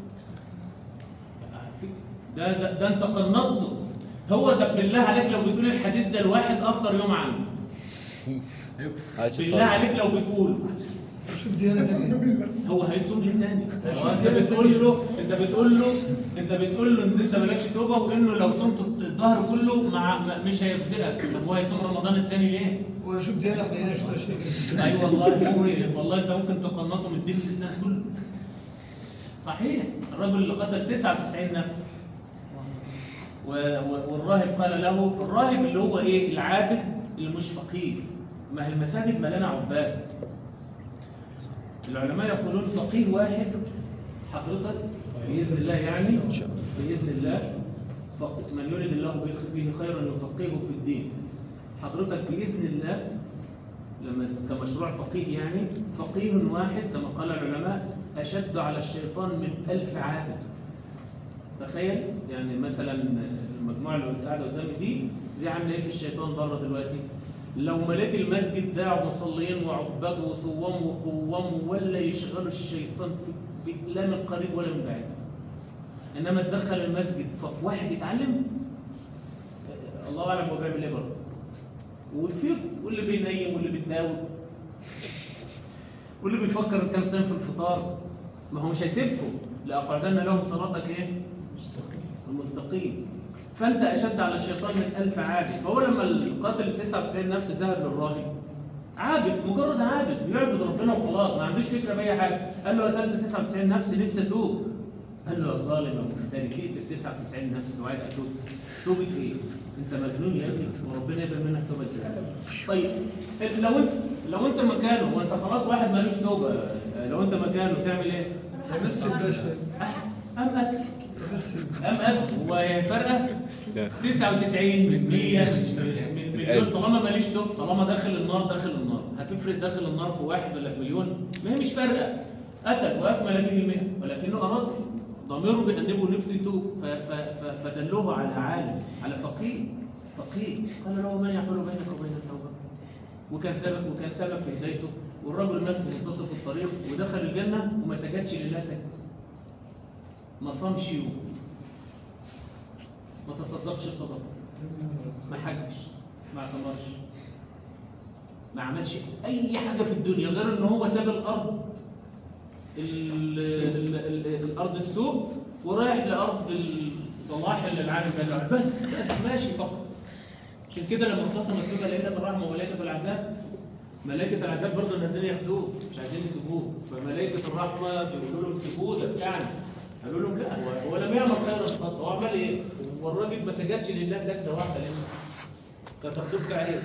ده ده, ده انت قنطته هو ده بالله عليك لو بتقول الحديث ده الواحد افطر يوم عنه يكفر عايش بالله عليك لو بتقول شوف ديانة ثانية هو هيصوم ليه تاني؟ هو انت بتقول له انت بتقول له انت بتقول له ان انت مالكش توبه وانه لو صمت الظهر كله مع ما- مش هيجزئك طب هو هيصوم رمضان التاني ليه؟ وشوف ديانة حنينة شوية يا شيخ اي والله هو والله انت ممكن تقنطه من الدين الاسلام كله صحيح الرجل اللي قتل 99 نفس و- و- والراهب قال له الراهب اللي هو ايه العابد اللي مش فقيه ما هي المساجد مليانه عباد العلماء يقولون فقيه واحد حضرتك باذن الله يعني باذن الله فق- من يريد الله به- به خيرا يفقهه في الدين حضرتك باذن الله لما كمشروع فقيه يعني فقيه واحد كما قال العلماء أشد على الشيطان من ألف عابد تخيل يعني مثلا المجموعة اللي قاعدة قدامي دي دي عاملة إيه في الشيطان بره دلوقتي لو مليت المسجد ده مصلين وعباد وصوام وقوام ولا يشغلوا الشيطان في في- لا من قريب ولا من بعيد انما تدخل المسجد فواحد يتعلم الله اعلم هو بيعمل ايه بره وفي واللي بينيم واللي بيتناول واللي بيفكر كام سنه في الفطار ما هو مش هيسيبكم لاقعدن لهم صراطك ايه؟ المستقيم فانت اشد على الشيطان من ألف عابد فهو لما القاتل ال 99 نفس ذهب للراهب عابد مجرد عابد بيعبد ربنا وخلاص ما عندوش فكره باي حاجه قال له قتلت 99 نفس نفسي اتوب قال له يا ظالم يا مفتري تقتل 99 نفس وعايز اتوب توبه ايه؟ انت مجنون يا ابني وربنا يقبل منك توبه ازاي؟ طيب انت لو انت لو انت مكانه وانت خلاص واحد مالوش توبه لو انت مكانه تعمل ايه؟ يمثل باشا قام قتل يمثل قام قتل وهي فارقه لا 99 من 100 من مليون طالما ماليش توب طالما داخل النار داخل النار هتفرق داخل النار في واحد ولا في مليون ما هي مش فارقه قتل واكمل به المئة ولكنه اراد ضميره بيأنبه نفسه يتوب ف- ف- ف- فدلوه على عالم على فقيه فقيه قال له من يحول بينك وبين التوبه وكان سبب وكان سبب في هدايته والرجل مات في منتصف الطريق ودخل الجنه وما سجدش لله سجد ما صامش يوم ما تصدقش بصدقه ما حجش ما اعتمرش ما عملش اي حاجه في الدنيا غير ان هو ساب الارض ال ال ال الارض السوء ورايح لارض الصلاح اللي العالم ده بس بس ماشي فقط عشان كده لما انقسمت كده ملائكه الرحمه وملائكه العذاب ملائكة العذاب برضه نازلين ياخدوه مش عايزين يسيبوه فملائكة الرحمة بيقولوا لهم سيبوه ده بتاعنا قالوا لهم لا هو هو لم يعمل خيرا قط هو عمل ايه؟ هو الراجل ما سجدش لله سجدة واحدة لسه كانت تاخدوه بتاع ايه؟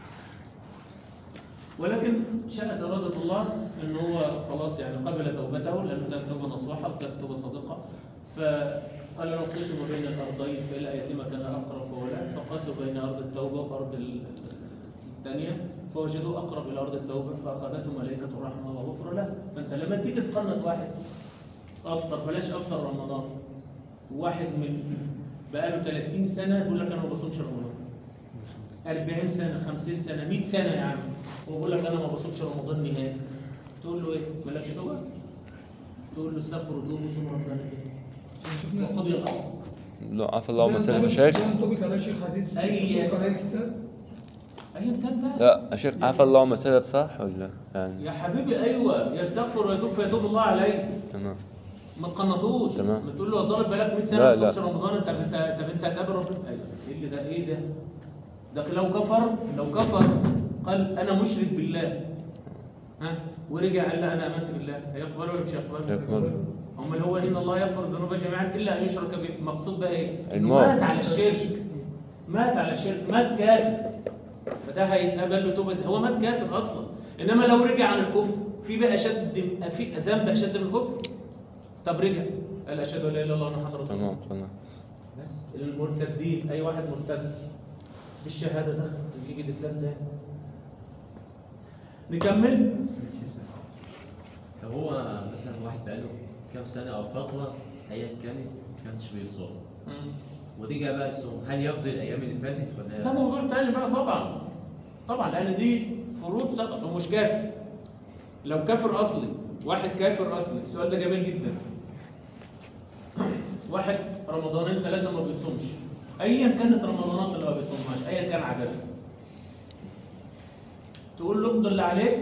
ولكن شاءت إرادة الله إن هو خلاص يعني قبل توبته لأنه كانت توبة نصوحة وكانت توبة صادقة فقال لهم قسموا بين الأرضين فإلى أيتما كان أقرب فولاد فقاسوا بين أرض التوبة وأرض ال- الثانية فوجدوا أقرب إلى أرض التوبة فأخذته ملائكة الرحمة وغفر له فأنت لما تيجي تقنط واحد أفطر بلاش أفطر رمضان واحد من بقاله 30 سنة يقول لك أنا ما بصومش رمضان 40 سنة 50 سنة 100 سنة يا عم ويقول لك أنا ما بصومش رمضان نهائي تقول له إيه؟ مالكش توبة؟ تقول له استغفر وتوب وصوم رمضان وقضي الأمر لا عفى الله مسألة يا شيخ ده ينطبق على شيخ حديث أي- ينطبق على الكتاب أيا كان بقى لا يا شيخ عفى الله مسألة صح ولا يعني يا حبيبي أيوه يستغفر ويتوب فيتوب الله عليه تمام ما تقنطوش تمام. ما تقول له يا ظالم بقالك 100 سنه لا، ما تصومش لا. رمضان انت انت طب انت هتقابل ربنا ايوه ايه اللي ده ايه ده؟ ده لو كفر لو كفر قال انا مشرك بالله ها ورجع قال لا انا امنت بالله هيقبل ولا مش هيقبل؟ يقبل. امال هو ان الله يغفر الذنوب جميعا الا ان يشرك به مقصود بقى ايه؟ إنه الموت. مات على الشرك مات على الشرك مات كافر فده هيتقبل له توبه إزاي؟ هو مات كافر اصلا انما لو رجع عن الكفر في بقى اشد في ذنب اشد من الكفر طب رجع قال اشهد ان لا اله الا الله وان محمد رسول الله تمام خلاص بس المرتدين اي واحد مرتد بالشهاده دخل يجي الاسلام تاني نكمل طب هو مثلا واحد بقاله كام سنة أو فترة أيا كانت ما كانش بيصوم ورجع بقى يصوم هل يقضي الأيام اللي فاتت ولا ده موضوع تاني بقى طبعا طبعا لان دي فروض سقط هو مش كافر لو كافر اصلي واحد كافر اصلي السؤال ده جميل جدا واحد رمضانين ثلاثه ما بيصومش ايا كانت رمضانات اللي ما بيصومهاش ايا كان عددها تقول له اقضي اللي عليك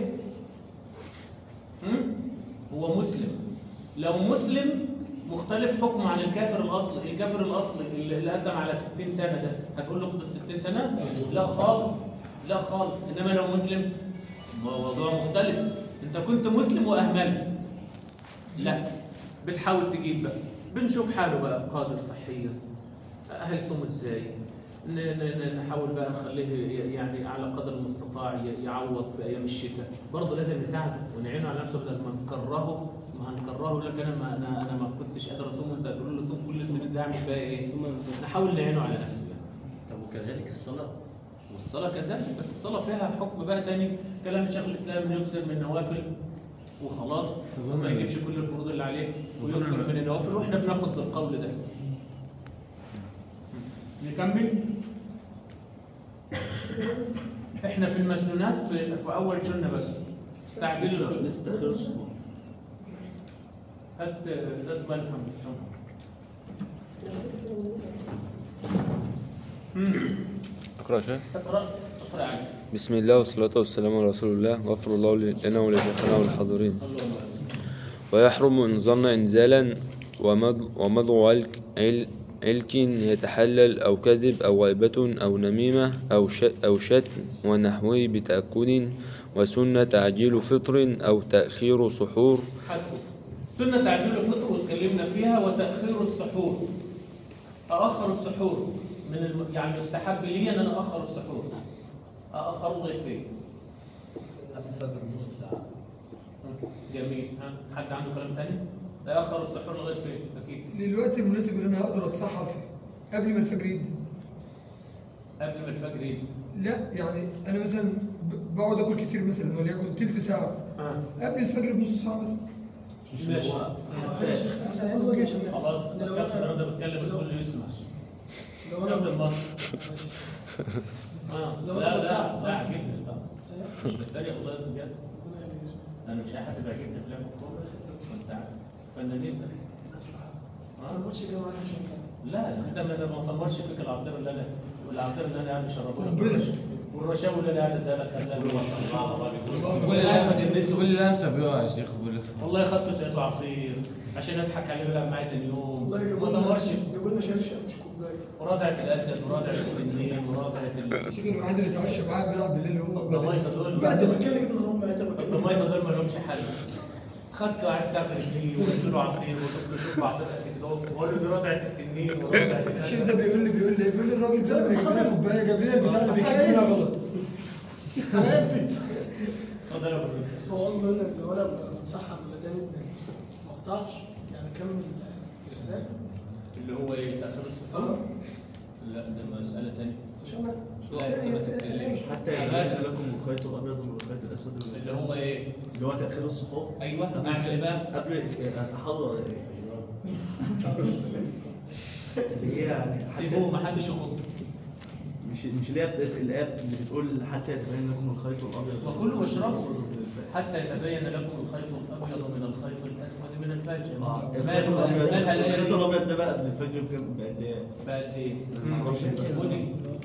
هم؟ هو مسلم لو مسلم مختلف حكم عن الكافر الاصلي الكافر الاصلي اللي اللي أسلم على 60 سنه ده هتقول له اقضي ال 60 سنه لا خالص لا خالص انما لو مسلم موضوع مختلف انت كنت مسلم واهملت لا بتحاول تجيب بقى بنشوف حاله بقى قادر صحيا هيصوم ازاي ن- ن- ن- نحاول بقى نخليه ي- يعني على قدر المستطاع ي- يعوض في ايام الشتاء برضه لازم نساعده ونعينه على نفسه بدل ما نكرهه ما هنكرهه يقول لك انا ما انا انا ما كنتش قادر اصوم وانت هتقول له صوم كل السنين ده اعمل بقى ايه؟ نحاول نعينه على نفسه يعني طب وكذلك الصلاة والصلاة كذلك بس الصلاة فيها حكم بقى تاني كلام الشيخ الإسلام يكثر من النوافل وخلاص ما يجيبش كل الفروض اللي عليه ويكثر من النوافل واحنا بناخد بالقول ده نكمل احنا في المسنونات في, في اول سنه بس استعجلوا لسه تأخير الصلاة هات ده بالك محمد اقرا يا شيخ اقرا اقرا يعني بسم الله والصلاة والسلام على رسول الله غفر الله لنا ولشيخنا والحاضرين ويحرم إن ظن إنزالا ومض- ومضغ الك- عل- علك يتحلل أو كذب أو غيبة أو نميمة أو ش- أو شتم ونحوه بتأكد وسنة تعجيل فطر أو تأخير سحور حسب سنة تعجيل الفطر واتكلمنا فيها وتأخير السحور أأخر السحور من الم... يعني يستحب لي أن أنا أأخر السحور أأخر لغاية فين؟ قبل الفجر بنص ساعة جميل ها حد عنده كلام تاني؟ أأخر السحور لغاية فين؟ أكيد للوقت المناسب اللي انا هقدر اتسحر فيه قبل ما الفجر يدي قبل ما الفجر يجي لا يعني انا مثلا ب- بقعد اكل كتير مثلا وليكن تلت ساعه آه. قبل الفجر بنص ساعه مثلا ماشي مثلا قصدك عشان خلاص لو الكابتن أنا- رضا بيتكلم الكل يسمع لو كابتن انا مصر آه. لو لا أنا لا بتساعد لا قصدي. عجبني طبعا مش بتريق والله بجد انا مش اي حد بيعجبني افلام الكوره انت عارف فنانين بس ما بقولش كده معاك عشان كده. لا ده ما ده ما طمرش فيك العصير اللي انا والعصير اللي انا قاعد اشربه لك قنبلة. والرشاوي اللي انا قاعد اديها لك قبل ما شاء الله على بعض. كل لمسه كل لمسه بيقع يا شيخ بيقول لك والله خدت سقيته عصير عشان اضحك عليه ويلعب معايا تاني يوم والله ما جابوا لنا طمرش جابوا لنا شاف شاف مش كوبايه ورادعة الاسد ورادعة التنين ورادعة ال- الشيخ الوحيد اللي اتعشى معايا بيلعب بالليل هو الضمايطه دول بعد ما كان جبنا هم بعد ما كان الضمايطه دول ما لهمش حل خدته قعدت اخر فيه وقلت له عصير وقلت له شوف عصير قد كده بقول له دي رادعة التنين ورادعة الشيخ الاسد ده بيقول لي بيقول لي بيقول لي الراجل ده بيجيب لنا كوبايه جاب لنا البتاع اللي بيكتب لنا غلط اتفضل يا ابو الريح. هو قصده يقول لك لو انا بتسحب ولا ده ندى ما اقطعش يعني كمل في الاداء اللي هو ايه تاخير السحور لا ده مساله ثانيه عشان ما لا انت ما تتكلمش حتى يبين لكم الخيط الابيض من الخيط الاسود اللي هو ايه اللي هو تاخير السحور ايوه اعمل ايه بقى قبل تحرر اللي هي يعني سيبوه ما حدش يخط مش مش اللي هي بت- الايه اللي بتقول حتى يتبين لكم الخيط الابيض وكلوا واشربوا حتى يتبين لكم الخيط الابيض من الخيط الاسود من الفجر آه، الخيط مالها الابيض مالها الخيط الايه دي؟ الابيض ده بقى قبل الفجر بكام بقد ايه؟ بقد ايه؟ جودي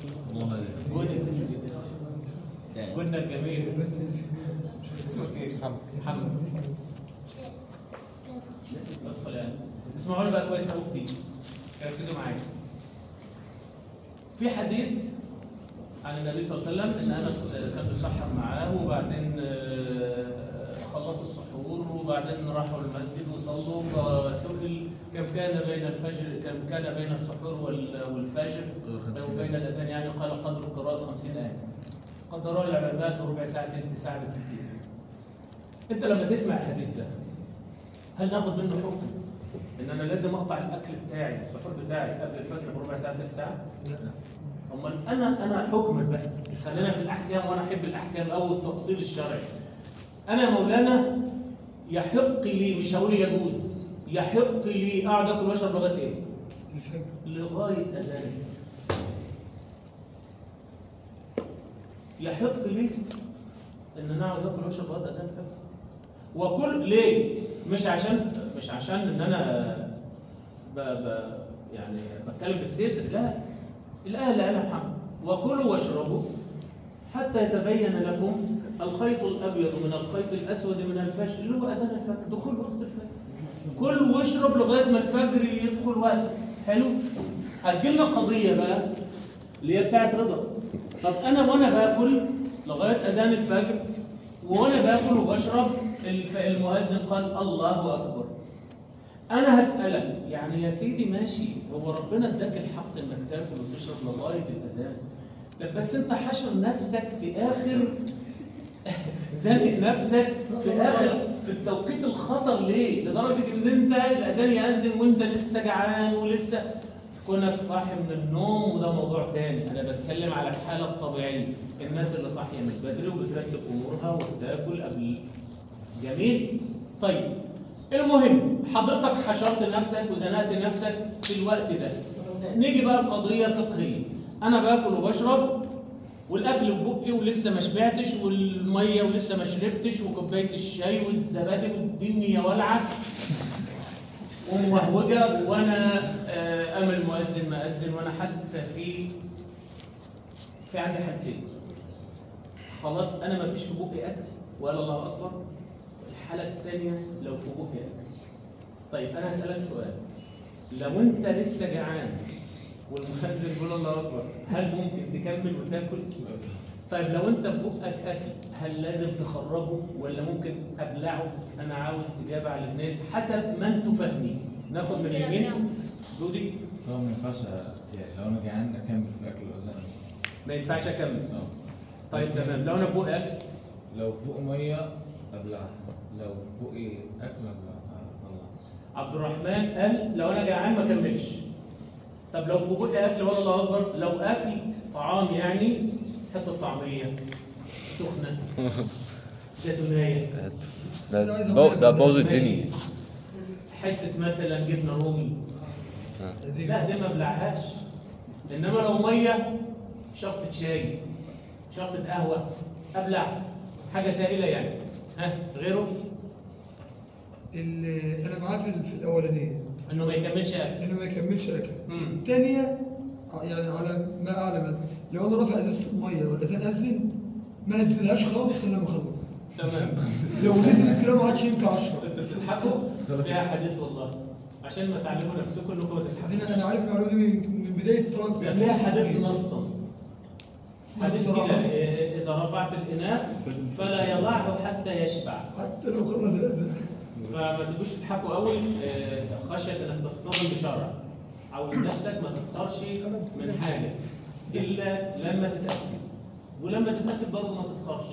جودي جودنا الجميل اسمك ايه؟ محمد محمد ادخل يا أنس. اسمعوني بقى كويس قوي دي ركزوا معايا في حديث عن النبي صلى الله عليه وسلم ان انس كان بيسحر معاه وبعدين آه، خلصوا السحور وبعدين راحوا المسجد وصلوا فسئل كم كان بين الفجر كم كان بين السحور وال- والفجر او بين الاذان يعني قال قدر قراءه 50 ايه قدروا العلماء بربع ساعه ثلث ساعه بالكثير انت لما تسمع الحديث ده هل ناخد منه حكم ان انا لازم اقطع الاكل بتاعي السحور بتاعي قبل الفجر بربع ساعه ثلث ساعه امال انا انا حكم بقى خلينا في الاحكام وانا احب الاحكام او التفصيل الشرعي انا يا مولانا يحق لي مش هقول يجوز يحق لي اقعد اكل واشرب لغايه ايه؟ الفجر لغايه اذان يحق لي ان انا اقعد اكل واشرب لغايه اذان الفجر وكل ليه؟ مش عشان مش عشان ان انا ب... ب... يعني بتكلم بالصدر لا الايه لا يا محمد وكلوا واشربوا حتى يتبين لكم الخيط الابيض من الخيط الاسود من الفجر اللي هو اذان الفجر دخول وقت الفجر كل واشرب لغايه ما الفجر يدخل وقت حلو هتجيلنا قضيه بقى اللي هي بتاعت رضا طب انا وانا باكل لغايه اذان الفجر وانا باكل وبشرب الف- المؤذن قال الله اكبر انا هسالك يعني يا سيدي ماشي هو ربنا اداك الحق انك تاكل وتشرب لغايه الاذان طب بس انت حشر نفسك في اخر زانق نفسك في اخر في التوقيت الخطر ليه؟ لدرجه ان انت الاذان ياذن وانت لسه جعان ولسه كونك صاحي من النوم وده موضوع تاني انا بتكلم على الحاله الطبيعيه الناس اللي صاحيه من بدري وبترتب امورها وبتاكل قبل جميل طيب المهم حضرتك حشرت نفسك وزنقت نفسك في الوقت ده نيجي بقى القضيه فقهيه انا باكل وبشرب والاكل في بقي ولسه ما شبعتش والميه ولسه ما شربتش وكوبايه الشاي والزبادي والدنيا والعه وموهوجه وانا آه، امل مؤذن مأذن وانا حتى في في عندي حاجتين خلاص انا ما فيش في بقي اكل ولا الله اكبر الحاله الثانيه لو في بقي اكل طيب انا هسالك سؤال لو انت لسه جعان والمؤذن بيقول الله اكبر هل ممكن تكمل وتاكل؟ طيب لو انت في بقك اكل هل لازم تخرجه ولا ممكن ابلعه؟ انا عاوز اجابه على الاثنين حسب ما انتوا فاهمين ناخد من اليمين دودي هو ما ينفعش يعني لو انا جعان اكمل في اكل الأذان ما ينفعش اكمل اه طيب تمام لو انا في بقي اكل لو فوق ميه ابلعها لو فوقي اكل ابلعها اطلعها عبد الرحمن قال لو انا جعان ما كملش طب لو في بقي اكل ولا الله اكبر لو اكل طعام يعني حته طعميه سخنه زيتونيه ده بو- ده بوظ الدنيا حته مثلا جبنه رومي آه. لا دي ما ابلعهاش انما لو ميه شفطه شاي شفطه قهوه ابلع حاجه سائله يعني ها غيره اللي انا معاه في في الاولانيه انه ما يكملش اكل انه ما يكملش اكل مم. الثانيه يعني على ما اعلم لو انا رافع ازازه الميه والاذان اذن ما نزلهاش خالص الا ما اخلص تمام لو نزلت كده ما عادش ينفع اشرب انتوا بتضحكوا فيها حديث والله عشان ما تعلموا نفسكم انكم ما انا تضحكوش انا عارف المعلومه دي من من بدايه طلب ده فيها حديث نصا حديث كده إيه، اذا رفعت الاناء فلا يضعه حتى يشبع حتى لو خلص الاذان فما تبقوش تضحكوا قوي آه، خشيه انك تصطدم بشرع او نفسك ما تسخرش من حاجه الا لما تتاكد ولما تتاكد برضه ما تسخرش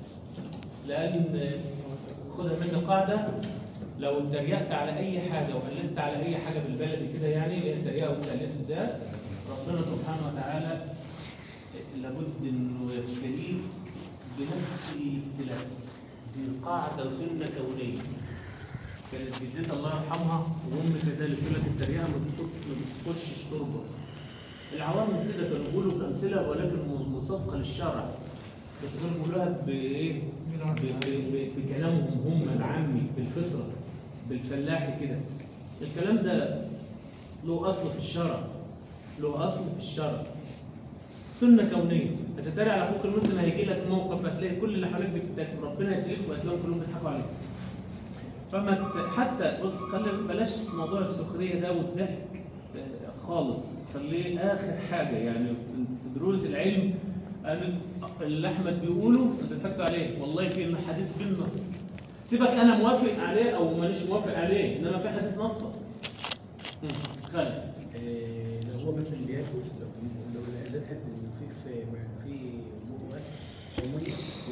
لان آه، خدها مني قاعده لو اتريقت على اي حاجه وقلست على اي حاجه بالبلدي كده يعني اللي هي التريقه والتقليص ده ربنا سبحانه وتعالى لابد انه يبتليك بنفس الابتلاء دي قاعده وسنه كونيه كانت جدتي الله يرحمها وامي كذلك تقول لك التريقه ما بتدخل- ما بتخشش تربه العوام كده كانوا بيقولوا كامثله ولكن مصادقه للشرع بس كانوا بيقولوها بايه؟ ب- ب- ب- بكلامهم هم العامي بالفطره بالفلاحي كده الكلام ده له اصل في الشرع له اصل في الشرع سنه كونيه هتتريق على اخوك المسلم هيجي لك موقف هتلاقي كل اللي حواليك بت- ربنا يتقلك وهتلاقيهم كلهم بيضحكوا عليك فما ت- حتى بص خلي بلاش موضوع السخريه ده والضحك آه، خالص خليه اخر حاجه يعني في في دروس العلم قالوا اللي احمد بيقوله انت ضحكتوا عليه والله في إنه حديث بالنص سيبك انا موافق عليه او مانيش موافق عليه انما في حديث نص مم، خالد آه، لو هو مثلا بياكل لو لو الاذان اذن وفي في في بقه اكل او ميه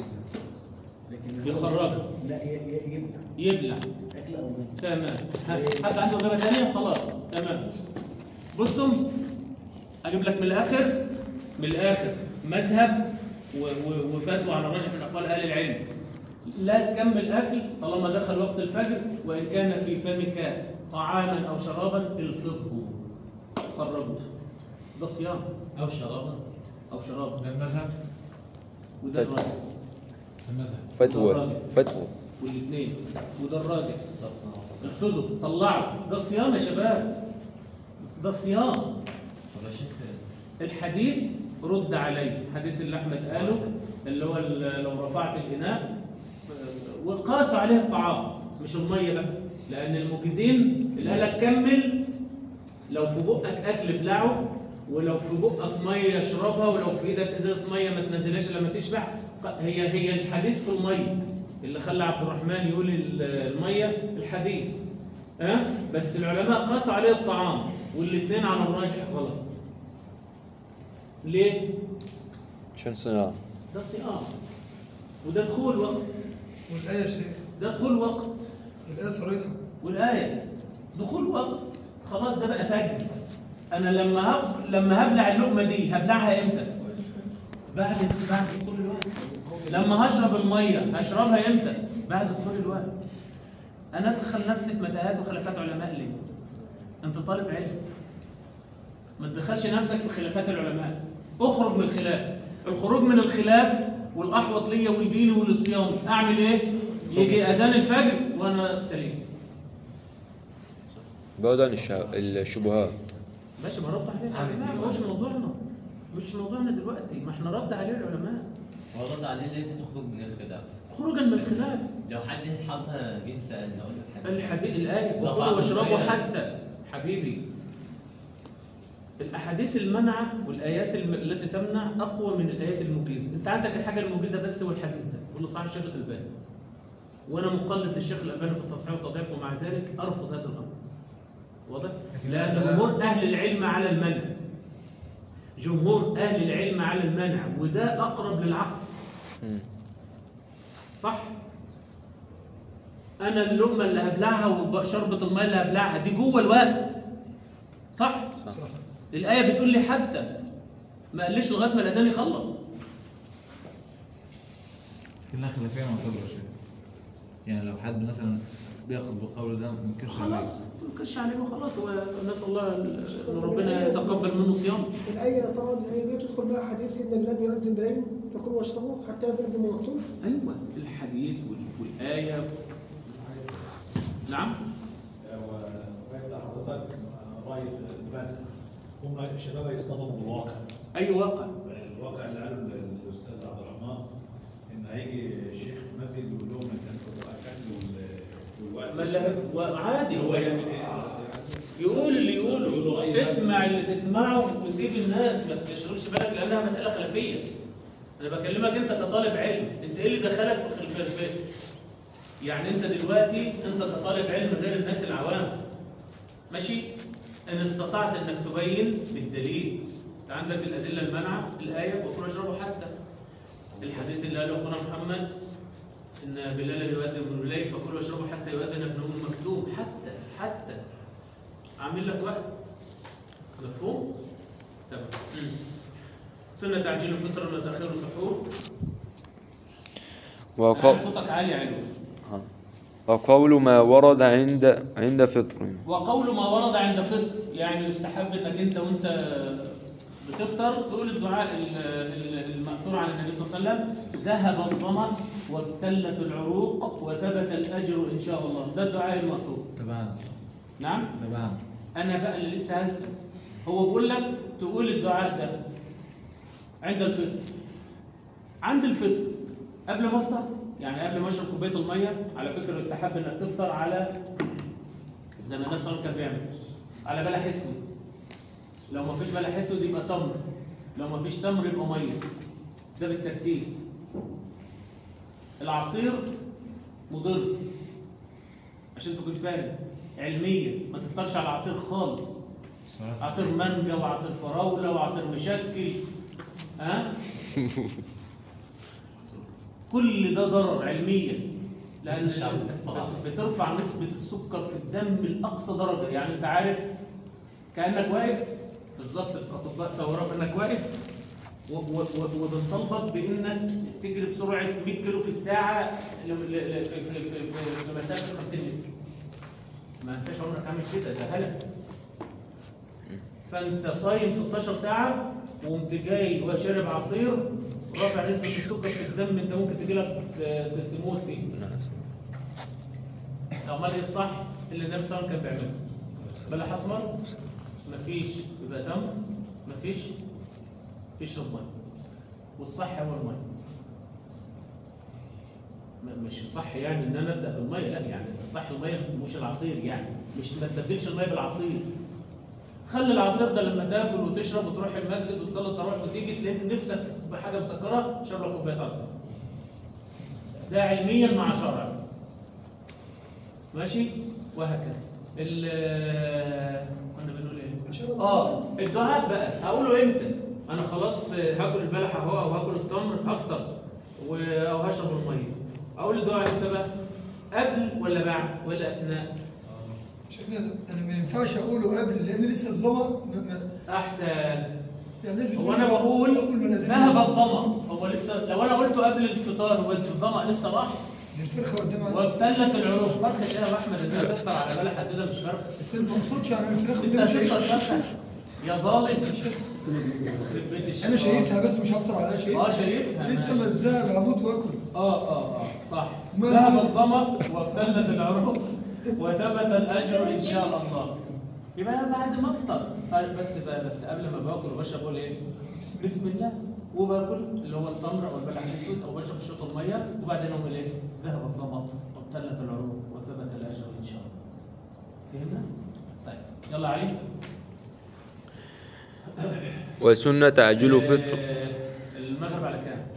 لكن هو- يخرجها. لا ي- ي- يبلع يبلع اكل او ميه تمام ها- حد عنده اجابه ثانيه خلاص تمام بصوا اجيب لك من الاخر من الاخر مذهب و- و- وفتوى على راجح من اقوال اهل العلم لا تكمل اكل طالما دخل وقت الفجر وان كان في فمك طعاما او شرابا الفظه خرجه ده صيام او شرابا او شراب ده المذهب وده الراجح المذهب فتوى فتوى والاثنين وده الراجح الفضل طلعه ده صيام يا شباب ده صيام طب يا شيخ الحديث رد عليه الحديث اللي احمد قاله اللي هو ال- لو رفعت الاناء آه، وقاسوا عليه الطعام مش الميه بقى لان الموجزين اللي قال لك كمل لو في بقك اكل ابلعه ولو في بقك ميه اشربها ولو في ايدك ازازه ميه ما تنزلهاش لما تشبع هي هي الحديث في الميه اللي خلى عبد الرحمن يقول ال- الميه الحديث ها أه؟ بس العلماء قاسوا عليه الطعام والاثنين على الراجح غلط ليه؟ عشان صيام ده صيام وده دخول وقت والايه يا شيخ ده دخول وقت الايه صريحه والآية دخول وقت خلاص ده بقى فجر أنا لما هب... لما هبلع اللقمة دي هبلعها إمتى؟ بعد بعد دخول الوقت لما هشرب المية هشربها إمتى؟ بعد دخول الوقت أنا أدخل نفسي في متاهات وخلافات علماء ليه؟ أنت طالب علم ما تدخلش نفسك في خلافات العلماء اخرج من الخلاف الخروج من الخلاف والاحوط ليا ولديني ولصيامي اعمل ايه يجي اذان الفجر وانا سليم بعد عن الشع- الشبهات ماشي ما رد عليه العلماء ما هوش موضوعنا مش موضوعنا دلوقتي ما احنا رد عليه العلماء هو رد عليه اللي انت تخرج من الخلاف خروجا من الخلاف لو حد حطها جه سالنا اقول لك حديث الحديث الايه رفعت وكلوا واشربوا المية. حتى حبيبي الاحاديث المنع والايات الم- التي تمنع اقوى من الايات المجيزه انت عندك الحاجه المجيزه بس هو الحديث ده واللي صحيح الشيخ الالباني وانا مقلد للشيخ الالباني في التصحيح والتضعيف ومع ذلك ارفض هذا الامر واضح لان جمهور اهل العلم على المنع جمهور اهل العلم على المنع وده اقرب للعقل مم. صح انا اللقمه اللي هبلعها وشربة الميه اللي هبلعها دي جوه الوقت صح صح. الايه بتقول لي حتى ما قاليش لغايه ما الاذان يخلص كلها خلافية معتبرة يا شيخ يعني لو حد مثلا بياخد بالقول ده ما ينكرش عليه خلاص ما تنكرش عليه وخلاص هو نسال الله ان ربنا يتقبل منه صيام الآية طبعا الآية دي تدخل معها حديث إن لم يؤذن بالعلم فكلوا واشربوا حتى يأذن ابن مكتوم ايوه الحديث وال- والايه نعم وبين حضرتك راي المثل هم الشباب يصطدموا بالواقع اي واقع الواقع اللي قاله الاستاذ عبد الرحمن ان هيجي شيخ مسجد يقول لهم كان اكل والوقت ما لا- وعادي هو يعمل ايه؟ يقول اللي يقولوا يقوله أي اسمع اللي تسمعه وسيب الناس ما تشغلش بالك لانها مساله خلافيه انا بكلمك انت كطالب علم انت ايه اللي دخلك في الخلافيه يعني انت دلوقتي انت كطالب علم غير الناس العوام ماشي ان استطعت انك تبين بالدليل انت عندك الادله المنعه الايه وكلوا اشربوا حتى الحديث اللي قاله اخونا محمد ان بلال يؤذن بالليل فكلوا واشربوا حتى يؤذن ابن ام مكتوم حتى حتى عامل لك وقت مفهوم؟ تمام مم. سنة تعجيل الفطر وتأخير السحور وق... أنا صوتك عالي علو وقول ما ورد عند عند فطر وقول ما ورد عند فطر يعني يستحب انك انت وانت بتفطر تقول الدعاء ال- ال- المأثور عن النبي صلى الله عليه وسلم ذهب الظمأ وابتلت العروق وثبت الأجر إن شاء الله ده الدعاء المأثور تبعا نعم تبعا انا بقى اللي لسه هسأل هو بيقول لك تقول الدعاء ده عند الفطر عند الفطر قبل ما افطر يعني قبل ما اشرب كوبايه الميه على فكره يستحب انك تفطر على زي ما النبي صلى الله عليه وسلم كان بيعمل على بلح اسود لو ما فيش بلح اسود يبقى تمر لو ما فيش تمر يبقى ميه ده بالترتيب العصير مضر عشان تكون فاهم علميا ما تفطرش على عصير خالص عصير مانجا وعصير فراوله وعصير مشكل ها كل ده ضرر علميا بس لان الشعب بتفطر على العصير. بترفع نسبه السكر في الدم لاقصى درجه يعني انت عارف كانك واقف بالظبط الاطباء صوروك انك واقف و- و- و- وبنطالبك بانك تجري بسرعه 100 كيلو في الساعه ل- ل- ل- في, في, في, في, في مسافه 50 متر ما انتش عمرك عامل كده ده هلك فانت صايم 16 ساعه وقمت جاي وشارب عصير رافع نسبه السكر في الدم انت ممكن تجي لك تموت فيه امال ايه الصح اللي النبي صلى الله عليه وسلم كان بيعمله بلح اسمر مفيش يبقى تمر مفيش اشرب ميه والصح هو الميه م- مش صح يعني ان انا ابدا بالميه لا يعني الصح الميه مش العصير يعني مش ما تبدلش الميه بالعصير خلي العصير ده لما تاكل وتشرب وتروح المسجد وتصلي التراويح وتيجي تلاقي نفسك بحاجه مسكره شرب لك كوبايه عصير ده علميا مع شرع ماشي وهكذا ال- كنا بنقول ايه اه الدعاء بقى هقوله امتى انا خلاص هاكل البلح اهو او هاكل التمر هفطر و- او هشرب الميه اقول الدعاء امتى بقى قبل ولا بعد ولا اثناء شيخنا انا ما ينفعش اقوله قبل لان لسه الظما ما- ما- احسن يعني الناس هو بتقول انا بقول اول ما نزلت ذهب الظما هو لسه لو انا قلته قبل الفطار هو الظما لسه راح الفرخه قدام عيني. وابتلت العروق فرخه ايه يا أبو احمد انت تفطر على بلح اسوده مش فرخه بس ما اقصدش على الفراخ انت قدام شيخ هتفطر فرخه يا ظالم يخرب بيت الشيطان. انا شايفها بس مش هفطر عليها شايفها اه شايفها لسه ماشي. ما الذهب هموت واكل اه اه اه صح ما- ذهب الظما وابتلت العروق وثبت الاجر ان شاء الله يبقى انا بعد ما افطر قال بس بقى بس قبل ما باكل وبشرب اقول ايه؟ بسم الله وباكل اللي هو التمر او البلح الاسود او بشرب شوط الميه وبعدين اقول ايه؟ ذهب الظما وابتلت العروق وثبت الاجر ان شاء الله. فهمنا؟ طيب يلا علي وسنة تعجيل فطر آه، المغرب على كام؟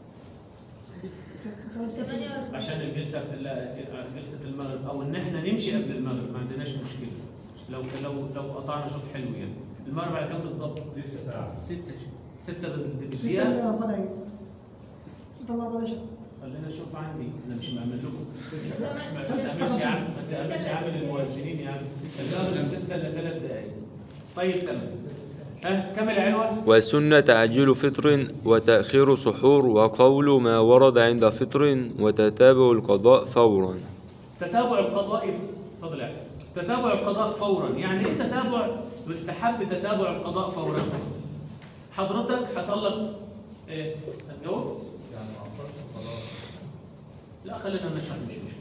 عشان الجلسه لا جلسه المغرب او ان احنا نمشي قبل المغرب ما عندناش مشكله لو لو لو قطعنا شوط حلو يعني المغرب على كام بالظبط؟ لسه ساعة ستة ستة ستة بالدقيقة إلا أربعة دقايق ستة إلا أربعة دقايق خلينا نشوف عندي انا مش مأمن لكم ما خمسة تعملش خمسة. عم ما تعملش عامل المؤذنين يا عم المغرب ستة إلا ثلاث دقايق طيب تمام ها كمل يا علوة وسنة تعجيل فطر وتأخير سحور وقول ما ورد عند فطر وتتابع القضاء فورا تتابع القضاء فضل يعني. تتابع القضاء فورا يعني ايه تتابع يستحب تتابع القضاء فورا حضرتك حصل لك ايه هتجاوب يعني ما أخرش خلاص لا خلينا نشرح مش مشكله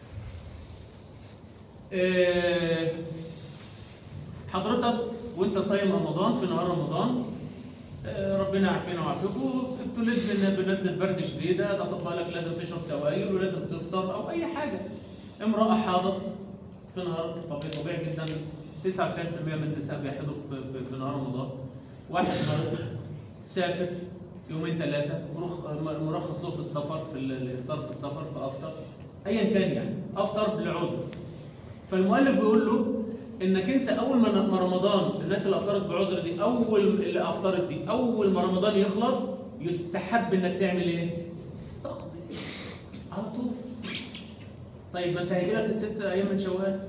إيه حضرتك وانت صايم رمضان في نهار رمضان آه، ربنا يعافينا ويعافيكم ابتليت بن- بنزله برد شديده تاخد بالك لازم تشرب سوائل ولازم تفطر او اي حاجه امراه حاضر في نهار طبيعي طبيعي جدا 99% من النساء بيحيضوا في, في, في نهار رمضان واحد مريض سافر يومين ثلاثه مرخص له في السفر في ال- الافطار في السفر فافطر ايا كان يعني افطر بالعذر فالمؤلف بيقول له انك انت اول ما ما رمضان الناس اللي افطرت بعذر دي اول اللي افطرت دي اول ما رمضان يخلص يستحب انك تعمل ايه؟ تقضي على طول طيب ما انت هيجي لك الست ايام من شوال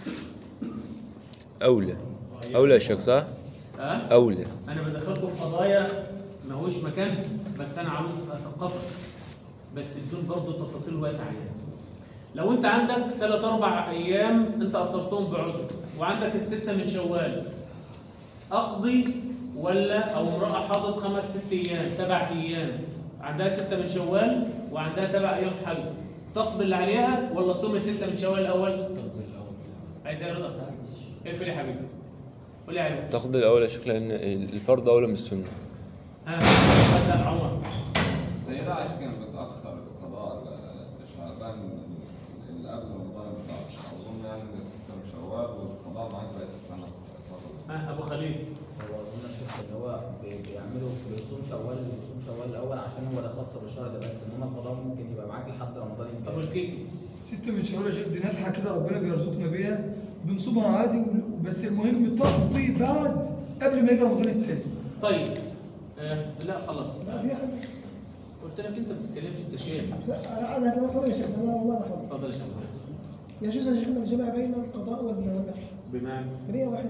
أولى أولى الشك صح؟ ها؟ أولى انا بدخلكم في قضايا ماهوش مكان بس انا عاوز اثقفك بس بدون برضه تفاصيل واسعه يعني لو انت عندك ثلاث اربع ايام انت افطرتهم بعذر وعندك السته من شوال اقضي ولا او امراه حاضت خمس ست ايام سبع ايام عندها سته من شوال وعندها سبع ايام حج تقضي اللي عليها ولا تصوم السته من شوال الاول؟ تقضي الأول عايز ايه رضا؟ اقفل يا حبيبي قول يا علوي تقضي الأولى شكل لأن الفرض أولى من السنة ها لا عمر السيدة عائشة كانت بتأخر القضاء لشعبان اللي قبل رمضان ما بتاعش أظن يعني إن ستة من شوال والقضاء معاك بقية السنة ها ابو خليل هو اظن الشيخ اللي هو بي- بيعملوا بيصوم شوال بيصوم شوال الاول عشان هو ده خاص بالشهر ده بس انما القضاء ممكن يبقى معاك لحد رمضان ابو ينتهي الكيكي ستة من شوال يا شيخ دي نفحة كده ربنا بيرزقنا بيها بنصومها عادي ول- بس المهم تقضي بعد قبل ما يجي رمضان التاني طيب آه لا خلاص لا في حاجة قلت لك انت ما بتتكلمش انت شيخ لا أنا أنا طالب يا شيخ أنا والله أنا طالب اتفضل يا شباب يجوز يا شيخنا الجمع بين القضاء وال- والنفل بمعنى هدية واحدة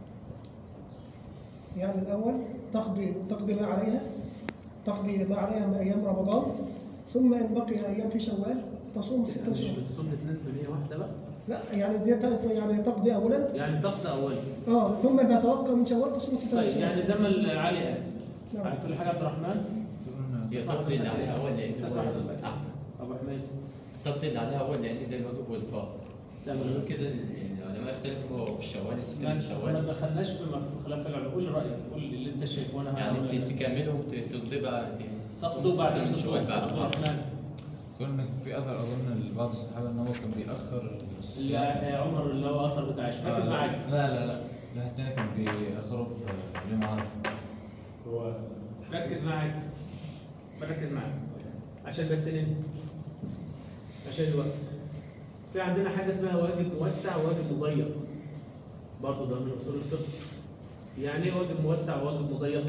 يعني الأول تقضي تقضي ما عليها تقضي ما عليها من أيام رمضان ثم إن بقي أيام في شوال تصوم ستة مش شوال بتصوم الاثنين بنية واحده بقى لا يعني دي ت- يعني تقضي أولا يعني تقضى اول اه ثم إذا توقع من شوال تصوم ستة طيب شوال يعني زي ما علي قال نعم. على كل حاجه عبد الرحمن هي تقضي اللي عليها أول لأن هو الأحمد ابو حميد تقضي اللي عليها أول لأن ده الواجب والفرض تمام. وغير كده يعني العلماء اختلفوا في الشوال الستة ما من احنا ما شوال دخلناش في في خلاف العلماء قول رايك قول اللي انت شايفه وانا يعني هقول ت- تكملهم ت- تقضي بعد تقضوا بعد ستة ان من شوال بعد عبد ما الرحمن كنا في أثر أظن لبعض الصحابة إن هو كان بيأخر اللي يا عمر اللي هو اثر بتاع عائشه ركز آه، معايا لا لا لا لا التاني كان بيأخروا في يوم عرفة هو ركز معايا بركز معايا عشان بس ننهي عشان الوقت في عندنا حاجه اسمها واجب موسع وواجب مضيق برضه ده من اصول الفقه يعني ايه واجب موسع وواجب مضيق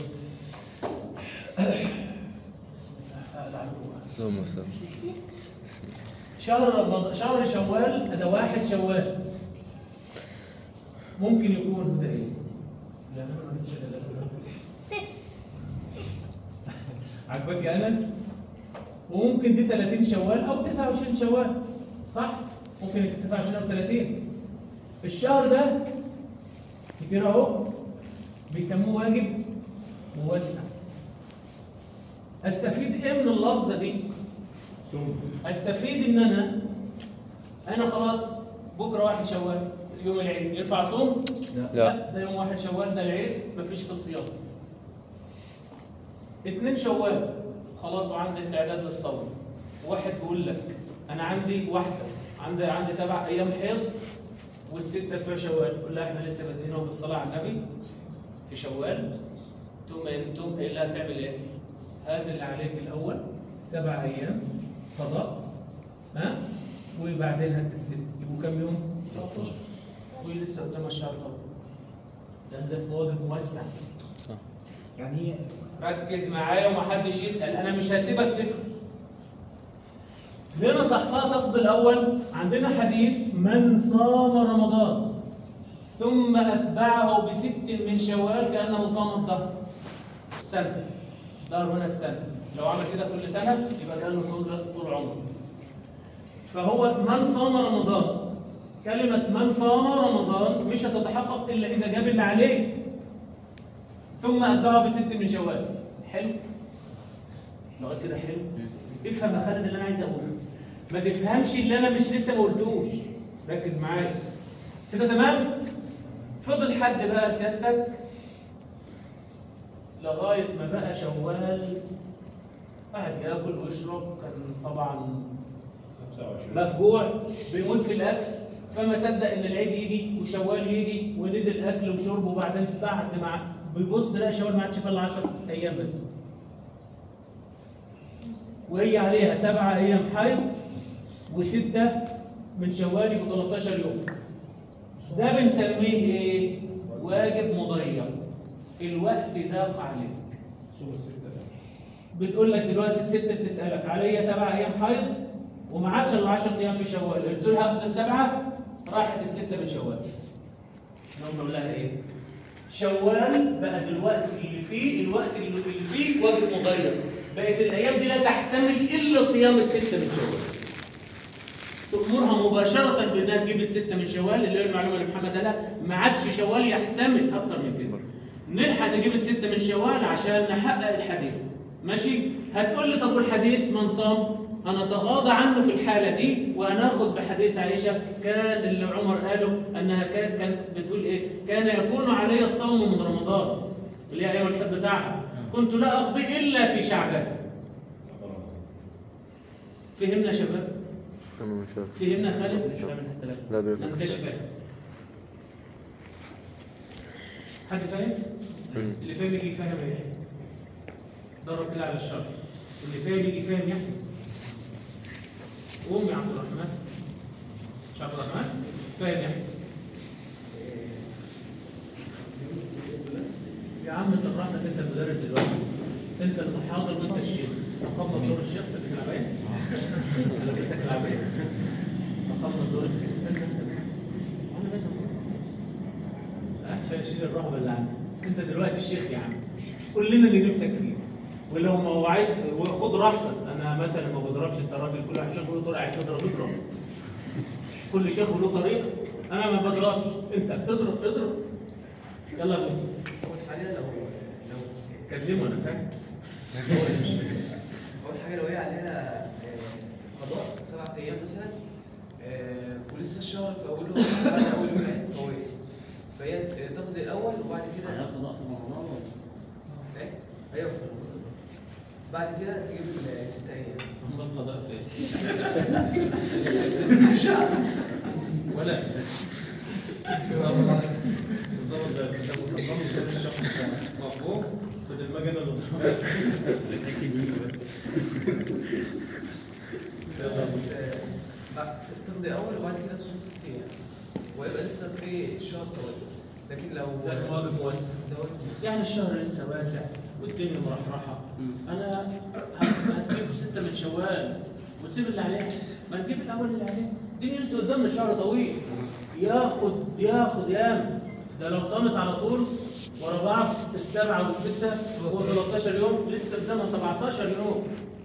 بسم الله أقلع الروح. اللهم صل شهر رمضان شهر شوال هذا واحد شوال ممكن يكون ده ايه؟ لا لا ما عنديش لا لا لا. عجبك يا انس؟ وممكن دي 30 شوال او 29 شوال صح؟ ممكن يبقى 29 او 30 الشهر ده كتير اهو بيسموه واجب موسع استفيد ايه من اللفظه دي؟ استفيد ان انا انا خلاص بكره واحد شوال يوم العيد ينفع اصوم؟ لا. ده يوم واحد شوال ده العيد مفيش في الصيام اتنين شوال خلاص وعندي استعداد للصوم واحد بيقول لك انا عندي واحده عندي عندي سبع ايام حيض والسته في شوال تقول لها احنا لسه بادئين بالصلاه على النبي في شوال ثم إن تم إلا تعمل إيه؟ هات اللي عليك الأول سبع أيام قضاء ها وبعدين هات الست يبقوا كام يوم؟ 13 ولسه قدام الشهر طبعا لأن ده اسمه واجب موسع صح يعني هي ركز معايا ومحدش يسأل أنا مش هسيبك تسأل ليه نصحتها تقضي الأول؟ عندنا حديث من صام رمضان ثم أتبعه بست من شوال كأنه صام الدهر السنة دهر هنا السنة لو عمل كده كل سنة يبقى كأنه صام طول عمره فهو من صام رمضان كلمة من صام رمضان مش هتتحقق إلا إذا جاب اللي عليه ثم أتبعه بست من شوال حلو لغاية كده حلو افهم يا خالد اللي أنا عايز أقوله ما تفهمش اللي أنا مش لسه ما قلتوش ركز معايا كده تمام فضل حد بقى سيادتك لغاية ما بقى شوال قاعد ياكل ويشرب كان طبعا 25 مفجوع بيموت في الاكل فما صدق ان العيد يجي وشوال يجي ونزل اكل وشرب وبعدين بعد ما بيبص لا شوال ما عادش فيه الا 10 ايام بس وهي عليها سبعة ايام حيض وستة من شوال يبقوا 13 يوم ده بنسميه ايه؟ واجب مضيق الوقت ضاق عليك صوم الستة ده بتقول لك دلوقتي الست بتسالك عليا سبع ايام حيض وما عادش الا 10 ايام في شوال قلت لها اخد السبعه راحت السته من شوال نقوم نقول لها ايه؟ شوال بقى دلوقتي اللي فيه الوقت اللي اللي فيه واجب مضيق بقت الايام دي لا تحتمل الا صيام السته من شوال تأمرها مباشرة بأنها تجيب الستة من شوال اللي هي المعلومة اللي محمد قالها ما عادش شوال يحتمل أكتر من كده. نلحق نجيب الستة من شوال عشان نحقق الحديث. ماشي؟ هتقول لي طب والحديث من صام؟ أنا تغاضى عنه في الحالة دي وهناخد بحديث عائشة كان اللي عمر قاله أنها كان كانت بتقول إيه؟ كان يكون علي الصوم من رمضان اللي هي أيام الحب بتاعها. كنت لا أقضي إلا في شعبان. فهمنا يا شباب؟ تمام شاء فهمنا يا خالد؟ لا بيرك ما انتش فاهم حد فاهم؟ مم. اللي فاهم يجي يفهم يا يحيى ضرب كده على الشر اللي فاهم يجي يفهم يحيى قوم يا عبد الرحمن مش عبد الرحمن فاهم يحيى يا عم انت براحتك انت المدرس دلوقتي انت المحاضر وانت الشيخ تقمص دور الشيخ تلبس العبايه انا لبسك العبايه تقمص دور الشيخ استنى انت بس انا لازم عشان اشيل الرهبه اللي عندي انت دلوقتي الشيخ يا عم قول لنا اللي نفسك فيه ولو ما هو عايز خد راحتك انا مثلا ما بضربش انت راجل كل واحد شيخ له طريقه عايز تضرب اضرب كل شيخ له طريقه انا ما بضربش انت بتضرب اضرب يلا يا بني اول حاجه لو لو كلمه انا فاهم اول حاجه لو هي عليها آه، قضاء سبعة ايام مثلا آه، ولسه الشهر في اوله بعد اول يوم العيد طويل فهي تقضي الاول وبعد كده عليها قضاء في رمضان ولا؟ ايه ايوه في رمضان. بعد كده تجيب الست ايام هم القضاء فين؟ ولا بالظبط ده كتاب مقدم كتاب الشخص مفهوم خد المجنة اللي يلا آه، بعد- تقضي اول وبعد كده تصوم ست ايام ويبقى لسه في شهر طويل لكن لو ده اسمه واجب موسع ده واجب موسع. يعني الشهر لسه واسع والدنيا مرحرحه انا هت- هتجيب سته من شوال وتسيب اللي عليها ما نجيب الاول اللي عليها الدنيا لسه قدامنا الشهر طويل ياخد ياخد ياما ده لو صامت على طول ورا بعض السبعه والسته هو 13 يوم لسه قدامها 17 يوم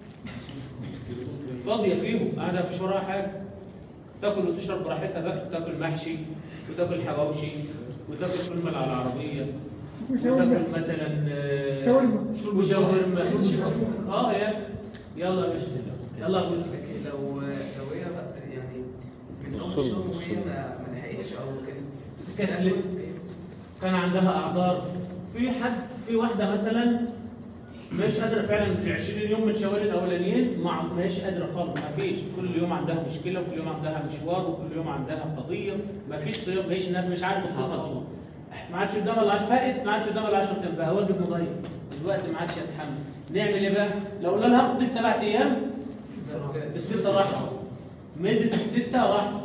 فاضيه فيهم قاعده مفيش وراها حاجه تاكل وتشرب براحتها بقى تاكل محشي وتاكل حواوشي وتاكل فول على العربيه وتاكل مثلا آه، شاورما. وشاورما اه يا يلا يا باشا يلا اقول لكن لو لو هي بقى يعني من اول الصلب، شهر وهي الصلب. ما ما لحقتش او كانت كسلت كان عندها اعذار في حد في واحده مثلا مش قادره فعلا في 20 يوم من شوال الاولانيين ما مش قادره خالص ما فيش كل يوم عندها مشكله وكل يوم عندها مشوار وكل يوم عندها قضيه ما فيش صيام مش ما مش عارفه تصوم ما عادش قدامها الا 10 فائت ما عادش قدامها الا 10 ايام بقى واجب مضيق دلوقتي ما عادش هتحمل نعمل ايه بقى؟ لو قلنا لها هاخد السبع ايام الستة راحة ميزة الستة راحة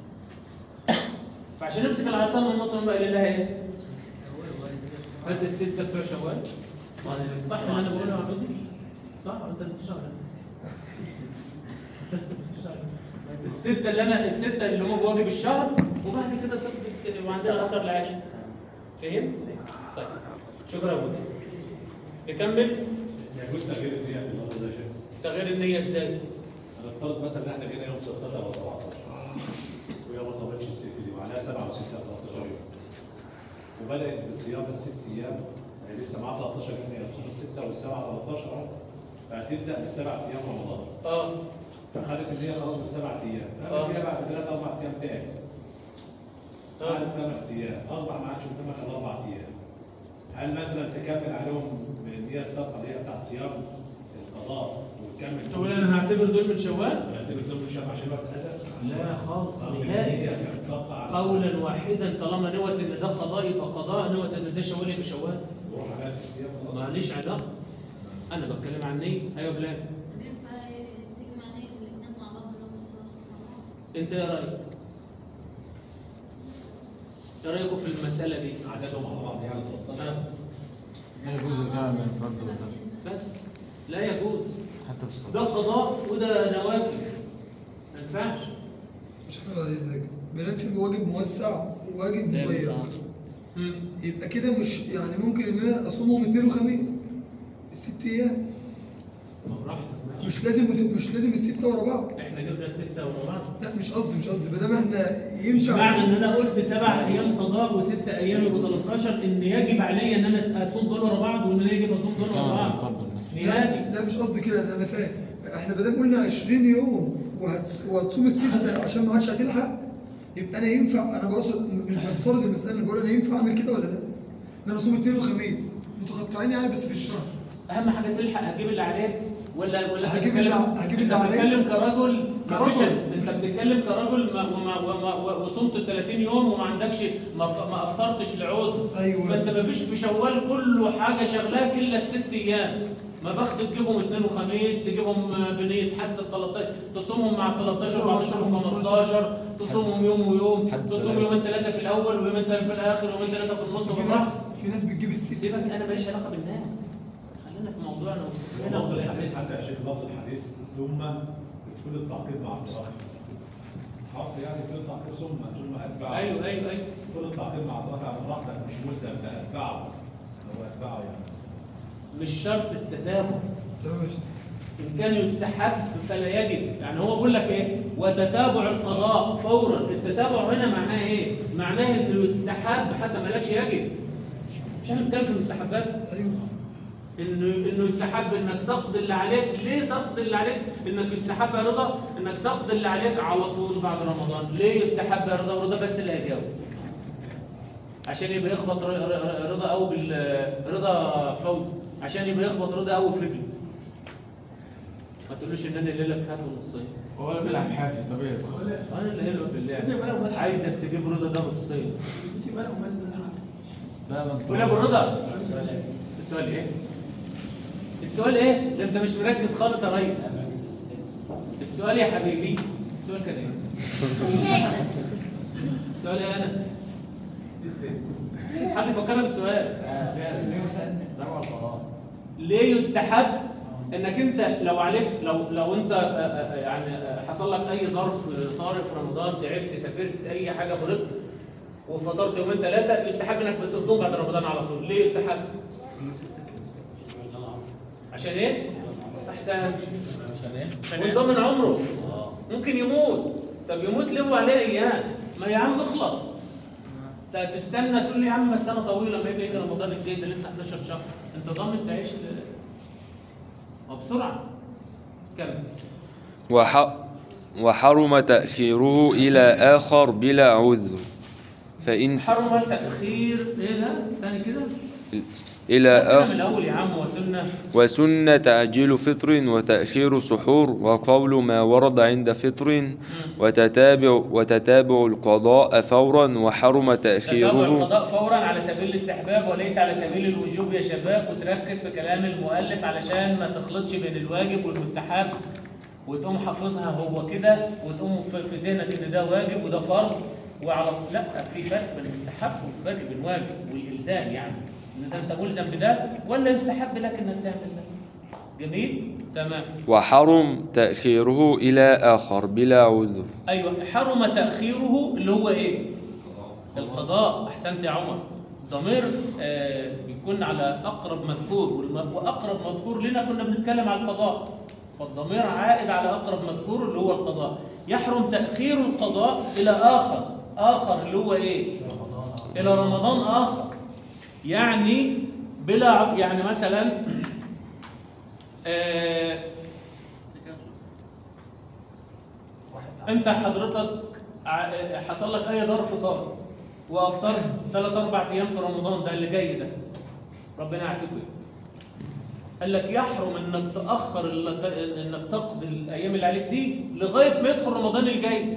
فعشان نمسك العصا من النص بقى قايل لها ايه؟ هات الستة بتوع شوال صح ما انا بقول يا عبودي صح انت اللي بتشتغل الستة اللي انا الستة اللي هم بواجب الشهر وبعد كده تقضي يبقى عندنا اثر العيش فهمت؟ طيب شكرا يا ابو نكمل يجوز تغيير النية في الأمر ده يا شيخ تغيير النية ازاي؟ هنفترض مثلا ان احنا جينا يوم 16 او 17 وهي ما صابتش الست دي وعليها 7 و 6 13 يوم وبدات بصيام الست ايام يعني لسه معاها 13 يوم هي تصوم السته والسبعه 13 اهو فهتبدا بالسبع ايام رمضان اه فخدت ان هي خلاص بالسبع ايام آه. فهي بعد ثلاث اربع ايام تاني قعدت خمس ايام اصبح ما عادش قدامك الا اربع ايام هل مثلا تكمل عليهم بالنية السابقه اللي هي بتاعت صيام القضاء وتكمل تقول انا هعتبر دول من شوال؟ هعتبر دول من شوال عشان الوقت اتحسب لا خالص رغم إن نهائي هي كانت سابقه على قولا واحدا طالما نوت ان ده قضاء يبقى قضاء نوت ان ده شوال يبقى شوال روح على ست ايام خلاص معليش علاقه انا بتكلم عن نية ايوه بلال ينفع تجمع نية الاثنين مع بعض اللي هم الصلاة والصلاة انت ايه رايك؟ ايه رايكم في المساله دي؟ عددهم مع بعض يعني 13 لا يجوز الجمع بين الفرد والنفل بس لا يجوز حتى في الصلاة ده قضاء وده نوافل ما ينفعش مش حاجة على إذنك بنام في واجب موسع وواجب مضيق يبقى كده مش يعني ممكن ان انا اصومهم اثنين وخميس الست ايام مش لازم مش لازم الستة ورا بعض احنا جبنا ستة ورا بعض لا مش قصدي مش قصدي ما دام احنا ينفع معنى ان انا قلت سبع ايام قضاء وست ايام يبقى 13 ان يجب علي ان انا اصوم دول ورا بعض وان انا يجب اصوم دول ورا بعض نهائي لا, لا مش قصدي كده انا فاهم احنا ما دام قلنا 20 يوم وهت- وهتصوم الستة عشان ما عادش هتلحق يبقى انا ينفع انا بقصد مش بفترض المسألة اللي بقول انا ينفع اعمل كده ولا لا؟ ان انا اصوم اثنين وخميس متقطعين يعني بس في الشهر اهم حاجه تلحق هتجيب اللي عليك ولا ولا هجيب هتتكلم- اللي- هجيب انت اللي عليك. بتتكلم كرجل ما كرجل. فيش انت بتتكلم كرجل ما وما وما و- وصمت ال 30 يوم وما عندكش ما, ف- ما افطرتش العذر أيوة. فانت ما فيش في شوال كله حاجه شغلاك الا الست ايام ما باخد تجيبهم اثنين وخميس تجيبهم بنيه حد ال 13 تصومهم مع ال 13 14 و 15 تصومهم يوم ويوم تصوم يومين ثلاثه في الاول ويومين ثلاثه في الاخر ويومين ثلاثه في النص في وفي ناس النص في ناس بتجيب الست سيبك انا ماليش علاقه بالناس خلينا في موضوعنا هنا لفظ وفي الحديث الأساس. حتى يا شيخ لفظ الحديث ثم بتفيد التعقيد مع التراخي حرف يعني في التعقيد ثم ثم اتبعه ايوه ايوه ايوه كل التعقيد مع التراخي على براحتك مش ملزم ده اتبعه هو اتبعه يعني مش شرط التتابع تمام يا شيخ. ان كان يستحب فلا يجب يعني هو بيقول لك ايه وتتابع القضاء فورا التتابع هنا معناه ايه معناه انه يستحب حتى ما قالكش يجب مش احنا بنتكلم في المستحبات ايوه انه انه يستحب انك تقضي اللي عليك ليه تقضي اللي عليك انك يستحب يا رضا انك تقضي اللي عليك على طول بعد رمضان ليه يستحب يا رضا رضا بس اللي هيجاوب عشان يبقى يخبط ر- ر- رضا او بال رضا فوز عشان يبقى يخبط رضا او في رجله ما تقولوش ان انا اللي لك هات نصين هو اللي بيلعب حافي طبيعي انا اللي قايله إنت بلا بالله ولا عايزك تجيب رضا ده نصين انت مالك ومال العافيه لا ما قول يا ابو رضا السؤال ايه السؤال ايه ده انت مش مركز خالص يا ريس السؤال يا حبيبي السؤال كان ايه السؤال ايه يا انس حد يفكرنا بالسؤال ليه يستحب انك انت لو عليك لو لو انت آه، آه، يعني آه، حصل لك اي ظرف طارئ في رمضان تعبت سافرت اي حاجه مرضت وفطرت يومين ثلاثه يستحب انك بتقوم بعد رمضان على طول ليه يستحب عشان ايه احسن عشان ايه؟ مش ضامن عمره ممكن يموت طب يموت ليه وعليه ايام ما يا عم اخلص انت تستنى تقول لي يا عم السنه طويله ما يجي يجي رمضان الجاي ده لسه 11 شهر انت ضامن تعيش ل- ما بسرعه كمل وح وحرم تأخيره إلى آخر بلا عذر فإن حرم تاخير ايه ده تاني كده إلى كده من آخر الاول يا عم وسنه وسنة تعجيل فطر وتأخير سحور وقول ما ورد عند فطر وتتابع وتتابع القضاء فورا وحرم تتابع تأخيره القضاء فورا على سبيل الاستحباب وليس على سبيل الوجوب يا شباب وتركز في كلام المؤلف علشان ما تخلطش بين الواجب والمستحب وتقوم حافظها هو كده وتقوم في في ذهنك ان ده واجب وده فرض وعلى لا في فرق بين المستحب وفي فرق بين واجب والالزام يعني ان ده انت ملزم بده ولا يستحب لك انك تعمل ده جميل تمام وحرم تأخيره إلى آخر بلا عذر ايوه حرم تاخيره اللي هو ايه القضاء احسنت يا عمر ضمير آه بيكون على اقرب مذكور والم- واقرب مذكور لنا كنا بنتكلم على القضاء فالضمير عائد على اقرب مذكور اللي هو القضاء يحرم تاخير القضاء الى اخر اخر اللي هو ايه الى رمضان اخر يعني بلا يعني مثلا آه انت حضرتك ع- حصل لك اي ظرف طارئ وافطرت ثلاث اربع ايام في رمضان ده اللي جاي ده ربنا يعافيك وياك. قال لك يحرم انك تاخر ال- انك تقضي الايام اللي عليك دي لغايه ما يدخل رمضان الجاي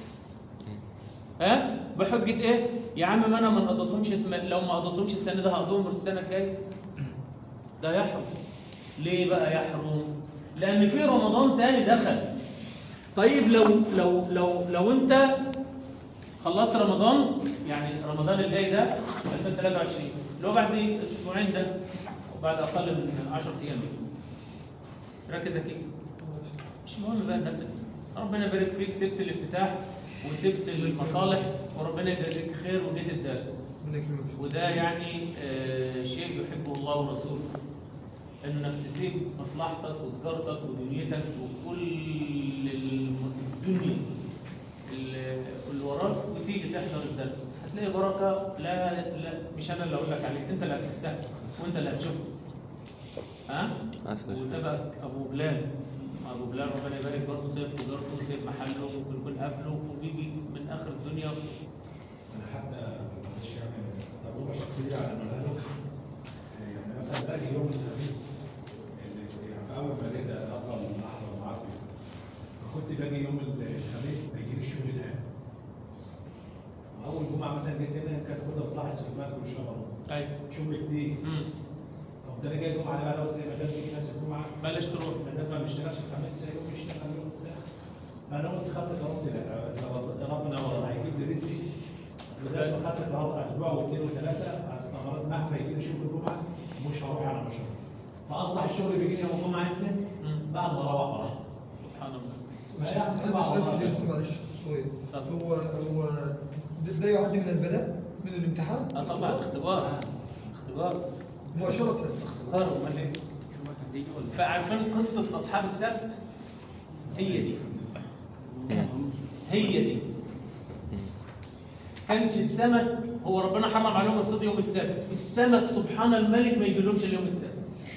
ها بحجه ايه يا عم ما انا ما قضيتهمش لو ما قضيتهمش السنه ده هقضيهم السنه الجايه ده يحرم ليه بقى يحرم لان في رمضان تاني دخل طيب لو لو لو لو انت خلصت رمضان يعني رمضان الجاي ده 2023 اللي هو بعد اسبوعين ده وبعد اقل من 10 ايام ركز يا كيكي مش مهم بقى الناس ربنا يبارك فيك سبت الافتتاح وسبت المصالح وربنا يجازيك خير وجيت الدرس وده يعني آه شيء يحبه الله ورسوله انك تسيب مصلحتك وتجارتك ودنيتك وكل الم- الدنيا اللي اللي وراك وتيجي تحضر الدرس هتلاقي بركه لا لا مش انا اللي اقول لك عليه انت اللي هتحسها وانت اللي هتشوفها ها عسل. وسبقك ابو بلال ابو بلال ربنا يبارك برضه سايب تجارته وسايب محله ممكن يكون قافله وبيجي من اخر الدنيا انا حتى معلش يعني تجربه شخصيه على المنهج يعني مثلا باجي يوم الخميس اللي- يعني اول ما جيت افضل احضر معاكم كنت باجي يوم الخميس ما يجيليش شغل الان واول جمعه مثلا جيت هنا كانت كنت بتلاحظ تليفونات كل شهر ايوه شغل كتير قمت انا جاي الجمعه اللي بعدها قلت ما دام بيجي ناس الجمعه بلاش تروح ما دام ما بيشتغلش الخميس يوم يشتغل يوم بتاع فانا قلت خدت قرارت لا لا ربنا هيجيب لي رزقي لغايه ما خدت قرار اسبوع واثنين وثلاثه استمرت مهما يجي لي شغل الجمعه مش هروح على مشروع فاصبح الشغل بيجي لي يوم الجمعه امتى؟ بعد ما اروح براحتي سبحان الله ما عندي سبع سؤال في مرات. الجنس معلش سوري هو هو ده- ده يعد من البلاء من الامتحان؟ اه طبعا اختبار اختبار مباشرة اختبار امال ايه؟ فعارفين قصه اصحاب السبت؟ هي دي هي دي كانش السمك هو ربنا حرم عليهم الصيد يوم السبت السمك سبحان الملك ما يجيلهمش اليوم السبت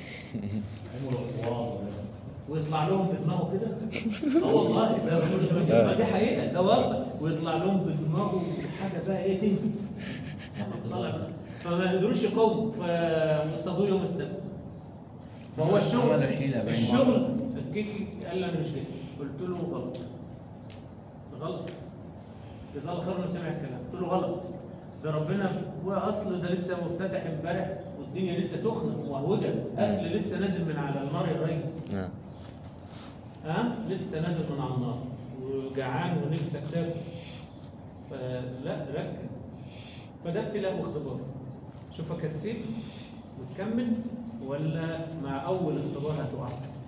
ويطلع لهم بدماغه كده اه والله ده مش ما دي حقيقه ده واقع ويطلع لهم بدماغه حاجه بقى ايه تهدي سمك طالع بقى. فما يقدروش يقوموا فاصطادوه يوم السبت فهو الشغل عملوا حيلة باين. الشغل الكيكي قال لي انا مش جاي قلت له غلط غلط جزاه الله خير انه سمع الكلام قلت له غلط ده ربنا هو اصل ده لسه مفتتح امبارح والدنيا لسه سخنه ومهوجه اكل لسه نازل من على النار يا ريس نعم ها لسه نازل من على النار وجعان ونفسك تاكل فلا ركز فده ابتلاء واختبار شوفك هتسيب وتكمل ولا مع اول اختبار هتقع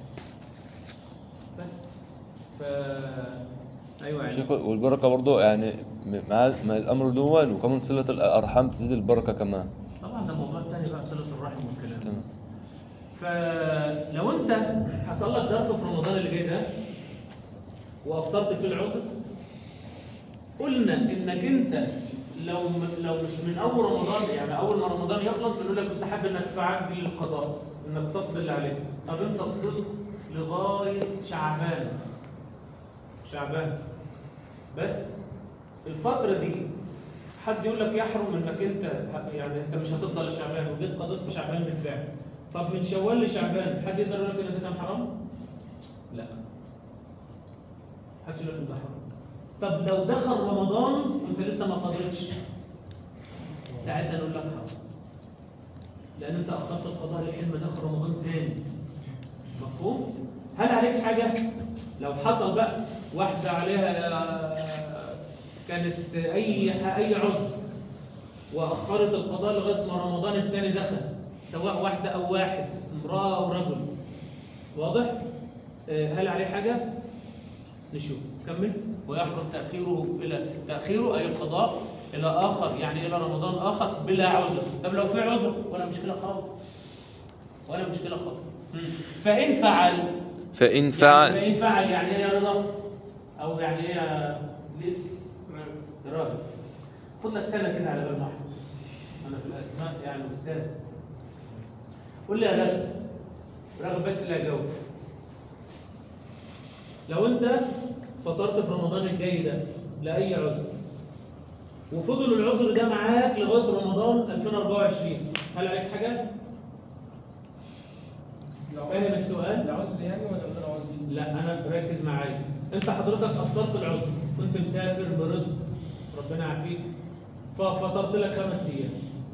بس ف ايوه يعني شيخ والبركة برضو يعني م- مع مع الأمر دون وكمان صلة الأرحام تزيد البركة كمان طبعا ده موضوع تاني بقى صله الرحم والكلام تمام فلو انت حصل لك ظرف في رمضان اللي جاي ده وافطرت فيه العذر قلنا انك انت لو لو مش من اول رمضان يعني اول ما رمضان يخلص بنقول لك مستحب انك تعجل القضاء انك تقضي اللي عليك طب انت فضلت لغايه شعبان شعبان بس الفتره دي حد يقول لك يحرم انك انت يعني انت مش هتفضل شعبان وجيت قضيت في شعبان بالفعل طب من شوال لشعبان حد يقدر يقول لك ان ده كان حرام؟ لا محدش يقول لك إن ده حرام طب لو دخل رمضان وانت لسه ما قضيتش ساعتها نقول لك حرام لان انت اخرت القضاء لحين ما دخل رمضان تاني مفهوم؟ هل عليك حاجه؟ لو حصل بقى واحده عليها كانت اي اي عذر واخرت القضاء لغايه ما رمضان الثاني دخل سواء واحده او واحد امراه او رجل واضح آه، هل عليه حاجه نشوف كمل ويحرم تاخيره الى تاخيره اي القضاء الى اخر يعني الى رمضان اخر بلا عذر طب لو في عذر ولا مشكله خالص ولا مشكله خالص مم. فان فعل فإن فعل فإن فعل يعني ايه يا رضا؟ أو يعني ايه يا الاسم؟ يا راجل خد لك سنة كده على بال ما أحفظ أنا في الأسماء يعني أستاذ قول لي يا راجل راغب بس اللي هجاوب لو أنت فطرت في رمضان الجاي ده لأي عذر وفضل العذر ده معاك لغاية رمضان 2024 هل عليك حاجة؟ فاهم السؤال؟ العذر يعني ولا من غير عذر؟ لا انا ركز معايا انت حضرتك افطرت العذر كنت مسافر مرض ربنا يعافيك ففطرت لك خمس ايام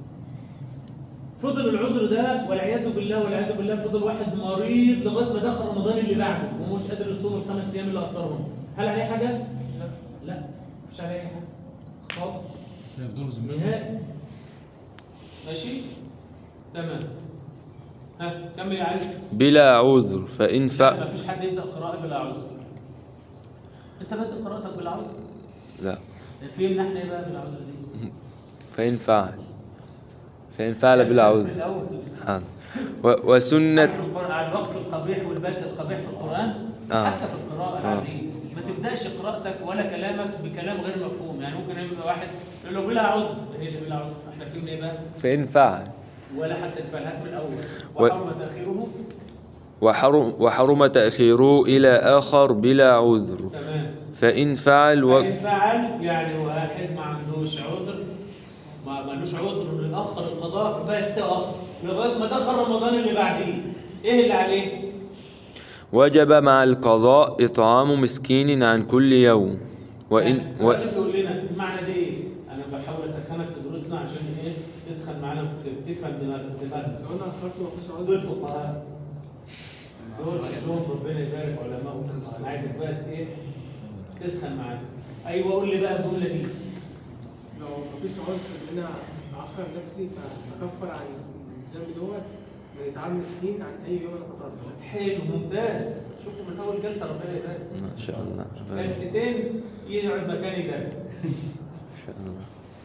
فضل العذر ده والعياذ بالله والعياذ بالله فضل واحد مريض لغايه ما دخل رمضان اللي بعده ومش قادر يصوم الخمس ايام اللي افطرهم هل عليه حاجه؟ لا لا مش عليه اي حاجه خالص بس هيفضلوا ذمتهم نهائي ماشي تمام ها كمل يا علي بلا عذر فإن ما فعل فيش حد يبدا قراءه بلا عذر انت بادئ قراءتك بلا عذر لا فهمنا احنا ايه بقى بلا عذر دي فإن فعل فإن فعل بلا عذر الاول حاضر. و- وسنة في القرآن الوقف القبيح والبدء القبيح في القرآن آه. حتى في القراءة آه. العادية ما تبدأش قراءتك ولا كلامك بكلام غير مفهوم يعني ممكن يبقى واحد يقول له بلا عذر ايه اللي بلا عذر احنا فهمنا ايه بقى فإن فعل ولا حتى الفعل هات من الأول و- وحرم تأخيره وحرم, وحرم تأخيره إلى آخر بلا عذر تمام فإن فعل و... فإن فعل يعني واحد ما عندوش عذر ما مالوش عذر انه يأخر القضاء بس أخر لغاية ما دخل رمضان اللي بعديه ايه اللي عليه؟ وجب مع القضاء إطعام مسكين عن كل يوم وإن و... الراجل بيقول لنا المعنى ده ايه؟ انا بحاول اسخنك في دروسنا عشان ايه؟ تسخن معانا وتفهم دماغك دماغك لو انا اخرت ما فيش عذر دول فقهاء دول عندهم ربنا يبارك علماء وفقهاء انا عايزك بقى ايه؟ تسخن معانا ايوه قول لي بقى الجمله دي لو ما فيش عذر ان انا اخر نفسي فاكفر عن الذنب دوت من اطعام مسكين عن اي يوم انا فطرته حلو ممتاز شوفوا من اول جلسه ربنا يبارك ما شاء الله ما جلستين يقعد مكاني درس شاء الله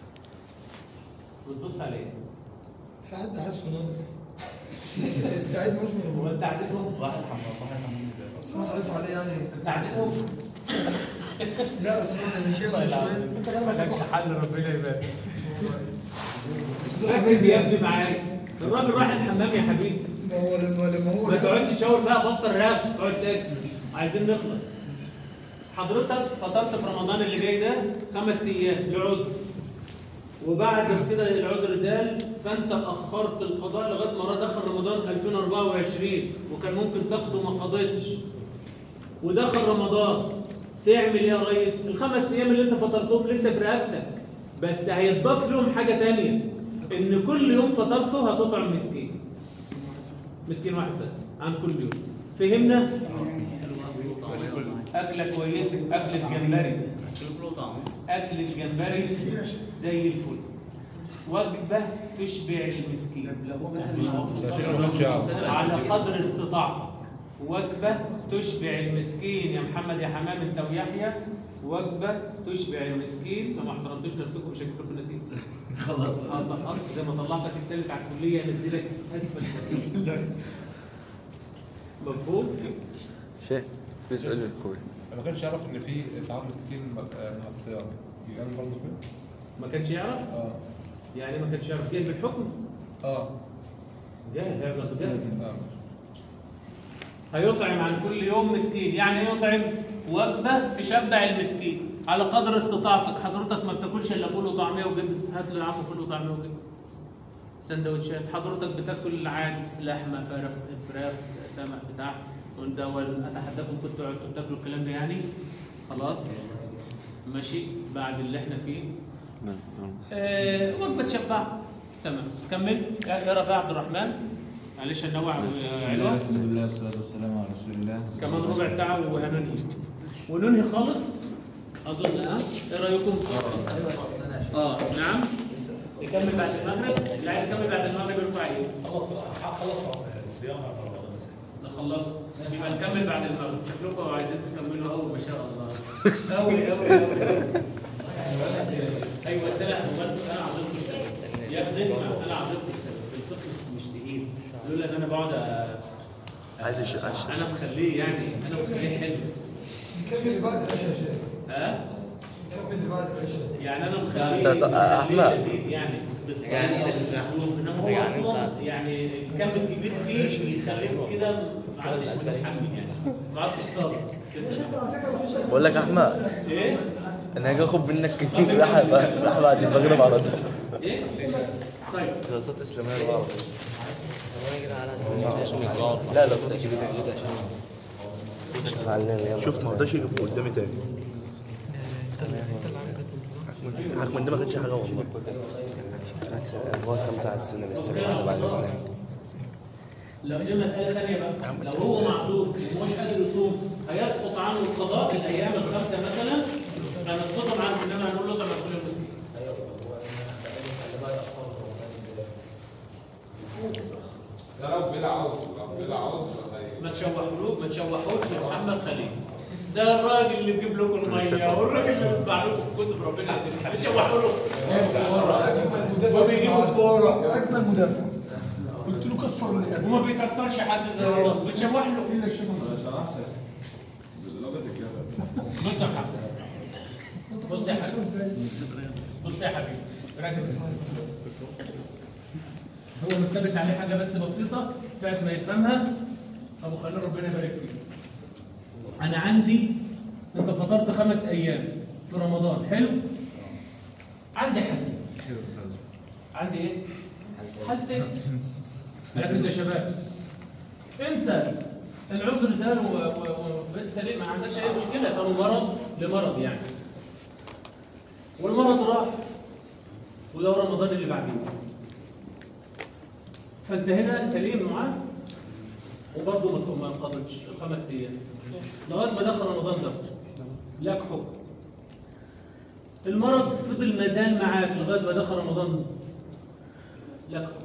وتبص عليه في حد حاسه ناقص السعيد مش من هو انت عديتهم؟ واحد حمام واحد حمام بس انا حريص عليه يعني انت عديتهم؟ لا بس انا مش شايف شويه مالكش حل ربنا يبارك ركز يا ابني معايا الراجل راح الحمام يا حبيبي ما هو لما لما هو ما تقعدش تشاور بقى بطل راب اقعد ساكت عايزين نخلص حضرتك فطرت في رمضان اللي جاي ده خمس ايام لعذر وبعد كده العذر زال فانت اخرت القضاء لغايه ما دخل رمضان 2024 وكان ممكن تاخده ما قضيتش ودخل رمضان تعمل ايه يا ريس؟ الخمس ايام اللي انت فطرتهم لسه في رقبتك بس هيتضاف لهم حاجه تانية ان كل يوم فطرته هتطعم مسكين مسكين واحد بس عن كل يوم فهمنا؟ أكلة كويسة أكلة جمبري أكلة جمبري زي الفل وجبة تشبع المسكين على قدر استطاعتك وجبة تشبع المسكين يا محمد يا حمام انت ويحيى وجبة تشبع المسكين لو ما احترمتوش نفسكم مش هجيب لكم نتيجة خلاص اه سقطت زي ما طلعتك التالت على الكلية انزلك اسفل شوية مفهوم؟ شيء في سؤال الكويت ما كانش يعرف ان في طعام مسكين مع الصيام يبقى برضه كده؟ ما كانش يعرف؟ اه يعني ما كانش يعرف جاي بالحكم؟ اه جاهل هيعرف جاهل اه هيطعم عن كل يوم مسكين يعني ايه يطعم وجبة تشبع المسكين على قدر استطاعتك حضرتك ما بتاكلش الا فول وطعميه وجبن هات لي يا عم فول وطعميه وجبن سندوتشات حضرتك بتاكل عادي لحمه فراخ فراخ سمك بتاع وده ولا اتحداكم كنتوا قعدتوا بتاكلوا الكلام ده يعني خلاص ماشي بعد اللي احنا فيه نعم نعم. آه وجبه تشبع تمام كمل اقرا بقى عبد الرحمن معلش ننوع علوه الحمد لله والصلاة والسلام على رسول الله كمان ربع ساعة وهننهي وننهي خالص أظن ها إيه رأيكم؟ آه نعم نكمل بعد المغرب اللي عايز يكمل بعد المغرب يرفع ايده خلص خلص الصيام على رمضان نخلص يبقى نكمل بعد المغرب شكلكم عايزين تكملوا قوي ما شاء الله قوي قوي قوي ايوه سلام انا عظمت السبب يا اخي اسمع انا عظمت السبب الفقه مش تقيل لولا ان انا بقعد أ- عايز يش- عايز يش- انا مخليه يعني انا مخليه حلو نكمل بعد العشاء يا شيخ ها نكمل بعد العشاء يعني انا لا، مخليه أنت- مخليه أحمد. لذيذ يعني بالطريقة يعني إيه والأسلوب. انما هو يعني اصلا أنت- يعني الكم الكبير فيه يخليك كده ما عادش متحمل يعني ما عادش صادق بقول لك يا احمد ايه؟ انا هاجي اخد منك كتير راح راح بعد المغرب على طول ايه؟ طيب دراسات اسلاميه بعض لا لا شوف ما رضاش يجيب قدامي تاني حكم ده ما خدش حاجه والله هو خمسة على السنة بس واحدة بعد الإسلام لو دي مسألة ثانية بقى لو هو معذور ومش قادر يصوم هيسقط عنه القضاء الأيام الخمسة مثلا هنسقطهم عنه إنما هنقول له طب ما كل مسلم يا رب بلا عذر بلا عذر ما تشوحولوش ما تشوحوش يا محمد خليل ده الراجل اللي بيجيب لكم الميه والراجل اللي بيطبع لكم كتب ربنا يهديك بتشوحوا له وبيجيبوا الكوره اجمل مدافع قلت له كسر اللي قبل وما بيكسرش حد زي الله بتشوح له الا الشيخ لغة الجسد بص يا محمد بص يا حبيبي بص يا حبيبي ركز هو ملتبس عليه حاجه بس بسيطه ساعه ما يفهمها ابو خليل ربنا يبارك فيه انا عندي انت فطرت خمس ايام في رمضان حلو عندي حالتين عندي ايه حالتين ركز يا شباب انت العذر زال و- و- وبقيت سليم ما عندكش اي مشكله كانوا مرض لمرض يعني والمرض راح وده رمضان اللي بعديه فانت هنا سليم معاه وبرضه ما ما انقضتش الخمس ايام لغايه ما دخل رمضان ده لك حكم المرض فضل مازال معاك لغايه ما دخل رمضان لك حكم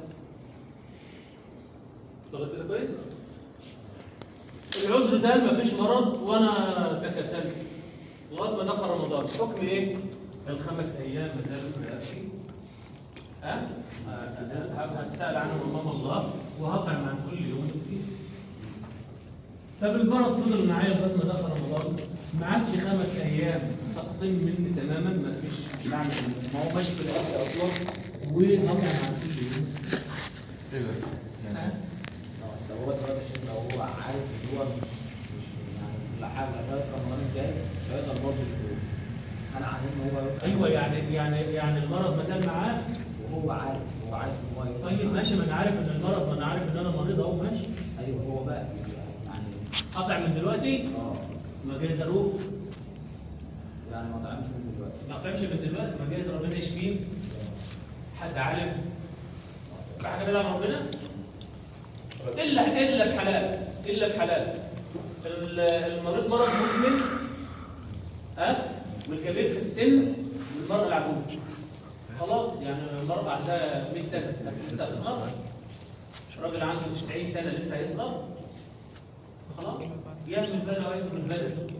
لغايه كده كويس العذر زال ما فيش مرض وانا تكسلت لغايه ما دخل رمضان حكم ايه الخمس ايام ما زالوا في رقبتي ها هتسال عنهم امام الله وهطعم عن كل يوم مسكين طب المرض فضل معايا لغايه ما دخل رمضان ما عادش خمس ايام ساقطين مني تماما ما فيش مش بعمل ما هو ماشي في الاكل اصلا وهطعم عن كل يوم مسكين ها؟ لو هو دلوقتي الشيخ لو هو عارف ان هو مش مش يعني كل حاجه لغايه رمضان الجاي مش هيقدر برضه يصوم انا عارف ان هو يقدر- ايوه يعني يعني يعني المرض ما زال معاه وهو عارف هو عارف ان هو يقدر. طيب ماشي ما انا عارف ان المرض ما انا عارف ان انا مريض اهو ماشي ايوه هو بقى يعني قطع من دلوقتي اه ما جايز اروح يعني ما طعمش من دلوقتي ما قطعش من دلوقتي ما جايز ربنا يشفيه حد عالم في حاجه بعيده عن ربنا الا الا في حلال الا في حلال ال- المريض مرض مزمن ها والكبير في السن والمرأة العجوز خلاص يعني المرأة عندها 100 سنة لسه هتصغر راجل عنده 90 سنة لسه هيصغر خلاص يعمل بقى لو عايز من بدري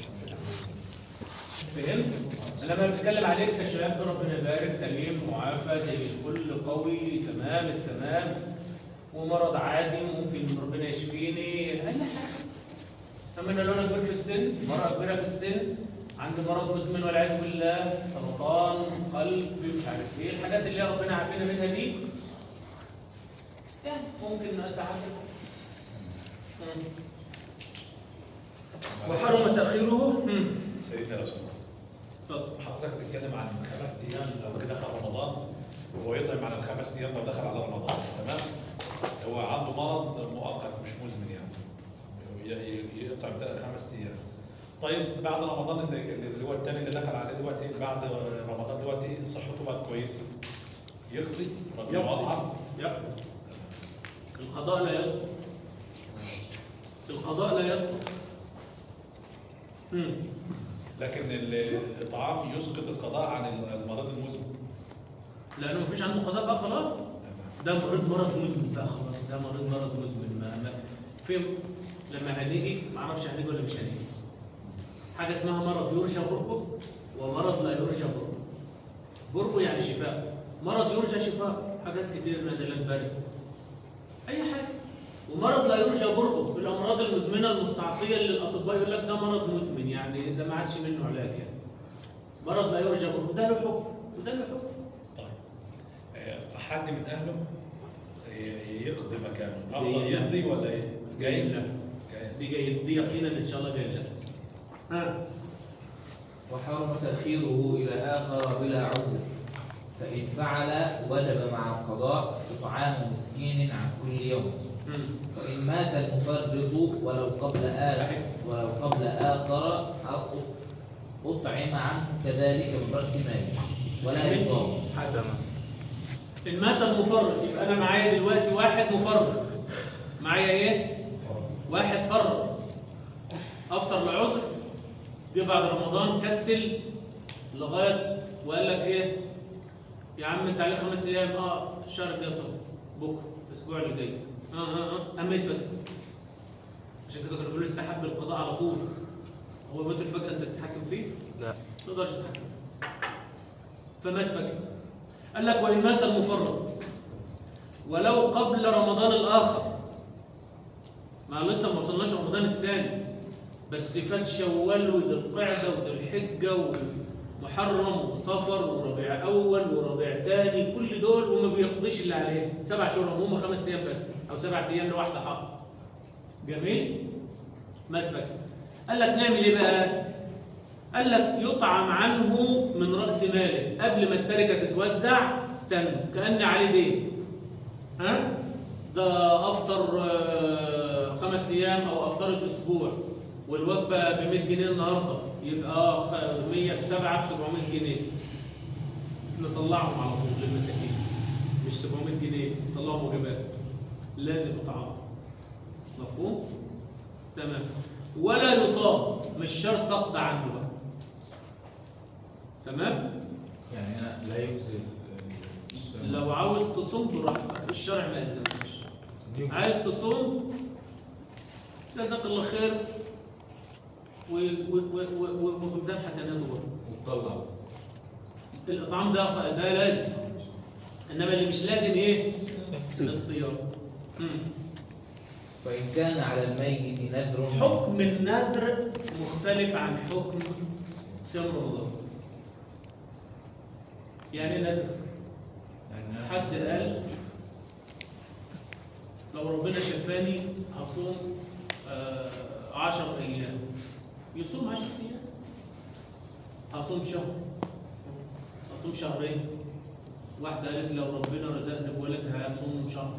فهمت؟ لما بتكلم عليك كشباب ربنا يبارك سليم معافى زي الفل قوي تمام التمام ومرض عادي ممكن ربنا يشفيني اي حاجه اما انا لو انا كبير في السن مرأة كبيرة في السن عندي مرض مزمن والعياذ بالله سرطان قلب مش عارف ايه الحاجات اللي ربنا عافينا منها دي يعني ممكن اتعافى مم. وحرم تأخيره مم. سيدنا رسول الله حضرتك بتتكلم عن خمس ايام لو دخل رمضان وهو يطعم على الخمس ايام لو دخل على رمضان تمام هو عنده مرض مؤقت مش مزمن يعني ي- ي- يطعم تلات- خمس ايام طيب بعد رمضان اللي اللي هو الثاني اللي دخل عليه دلوقتي بعد رمضان دلوقتي صحته بقت كويسه يقضي ربنا يقضي. يطعم يقضي القضاء لا يسقط القضاء لا يسقط مم. لكن ال- الاطعام يسقط القضاء عن المرض المزمن لانه مفيش عنده قضاء بقى خلاص ده مريض مرض مزمن بقى خلاص ده مريض مرض مزمن ما, ما في لما هنيجي ما اعرفش هنيجي ولا مش هنيجي حاجه اسمها مرض يرجى برؤه ومرض لا يرجى برؤه برؤه يعني شفاء مرض يرجى شفاء حاجات كتير نزلات برد اي حاجه ومرض لا يرجى برؤه الامراض المزمنه المستعصيه اللي الاطباء يقول لك ده مرض مزمن يعني ده ما عادش منه علاج يعني مرض لا يرجى برؤه ده له حكم وده له حكم آه، حد من اهله ي- يقضي مكانه افضل جاي لك. يقضي ولا ايه؟ جاي لك دي جاي دي يقينا ان شاء الله جاي لك ها وحرم تأخيره إلى آخر بلا عذر فإن فعل وجب مع القضاء إطعام مسكين عن كل يوم وإن مات المفرط ولو قبل آخر ولو قبل آخر أو- أطعم عنه كذلك من رأس ماله ولا يصاب حسنا ان مات المفرط يبقى انا معايا دلوقتي واحد مفرط معايا ايه واحد فرط افطر لعذر جه بعد رمضان كسل لغايه وقال لك ايه يا عم انت عليك خمس ايام اه الشهر الجاي صبر بكره الاسبوع اللي جاي اه اه اه قام يتفكر عشان كده كانوا بيقولوا يستحب القضاء على طول هو بيت الفجر انت تتحكم فيه؟ لا ما تقدرش تتحكم فمات فجأة قال لك وإن مات المفرط ولو قبل رمضان الآخر ما لسه ما وصلناش رمضان الثاني بس فات شوال وذي القعدة وذي الحجة ومحرم وصفر وربيع أول وربيع ثاني كل دول وما بيقضيش اللي عليه سبع شهور هم خمس أيام بس أو سبع أيام لواحدة حق جميل مات فجأة قال لك نعمل إيه بقى؟ قال لك يطعم عنه من رأس ماله قبل ما التركة تتوزع استنى كأن عليه دين ها ده أفطر آه، خمس أيام أو أفطرت أسبوع والوجبة ب 100 جنيه النهاردة يبقى اه خ- 100 في 7 ب 700 جنيه نطلعهم على طول للمساكين مش 700 جنيه نطلعهم وجبات لازم إطعام مفهوم؟ تمام ولا يصاب مش شرط تقضى عنه بقى تمام يعني انا لا يجزي لو عاوز تصوم براحتك الشرع ما يلزمكش عايز تصوم جزاك الله خير و- و- و- و- و- وفي ميزان حسناته برضه وتطلع الاطعام ده ده لازم انما اللي مش لازم ايه الصيام مم. وإن كان على الميت نذر حكم النذر مختلف عن حكم صيام رمضان يعني إيه نذر حد قال لو ربنا شفاني هصوم آه، عشر أيام يصوم عشر أيام هصوم شهر هصوم شهرين واحدة قالت لو ربنا رزقني بولد هصوم شهر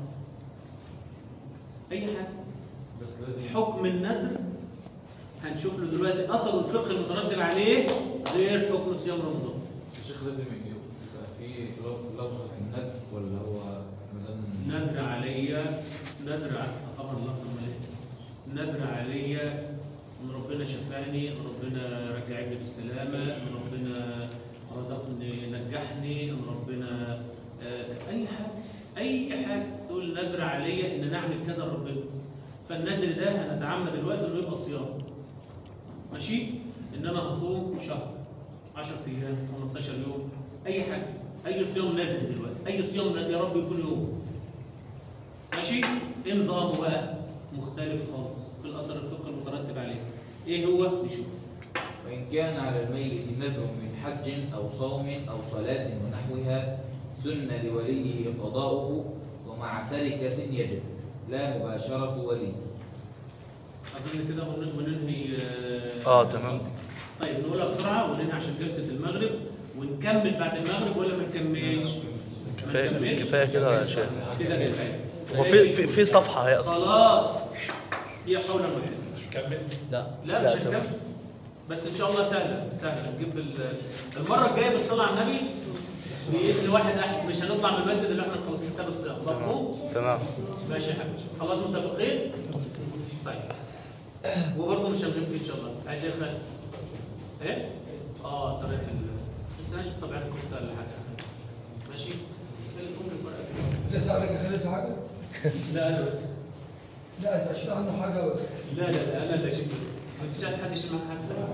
أي حاجة بس لازم حكم النذر هنشوف له دلوقتي اثر الفقه المترتب عليه غير حكم صيام رمضان الشيخ لازم يبقى في لفظ النذر ولا هو مدام نذر عليا نذر ع- طبعا لفظ مالي نذر عليا ان ربنا شفاني ان ربنا رجعني بالسلامه ان ربنا رزقني نجحني ان ربنا آه، اي حاجه اي حاجه تقول نذر عليا ان نعمل كذا لربنا فالنذر ده هنتعمد دلوقتي انه يبقى صيام ماشي ان انا هصوم شهر 10 ايام 15 يوم اي حاجه اي صيام نازل دلوقتي اي صيام نازل يا رب يكون يوم ماشي ايه نظامه بقى مختلف خالص في الاثر الفقهي المترتب عليه ايه هو نشوف وإن كان على الميت نذر من حج أو صوم أو صلاة ونحوها سن لوليه قضاؤه ومع تركة يجب لا مباشرة ولي اظن كده ون- وننهي اه تمام طيب نقولها بسرعه وننهي عشان جلسه المغرب ونكمل بعد المغرب ولا ما نكملش؟ ما كفايه نكملش؟ كفايه كده يا شيخ كده كفايه هو في في في صفحه هي اصلا خلاص هي قولا واحدا كمل لا لا مش هنكمل بس ان شاء الله سهله سهله نجيب ال- المره الجايه بالصلاه على النبي باذن واحد احد مش هنطلع من المسجد اللي احنا خلصنا كتاب الصيام مفهوم؟ تمام ماشي يا حبيبي خلاص متفقين؟ طيب وبرضه مش هنغيب فيه ان شاء الله عايز ايه يا خالد؟ ايه؟ اه طريقه ال ما تنساش بصبع الكفته ولا حاجه يا خالد. ماشي؟ تليفون الفرق انت ساعدك يا خالد في حاجه؟ لا انا بس لا اذا اشيل عنه حاجه بس لا لا لا انا اللي اشيل ما انتش عايز حد يشيل معاك حاجه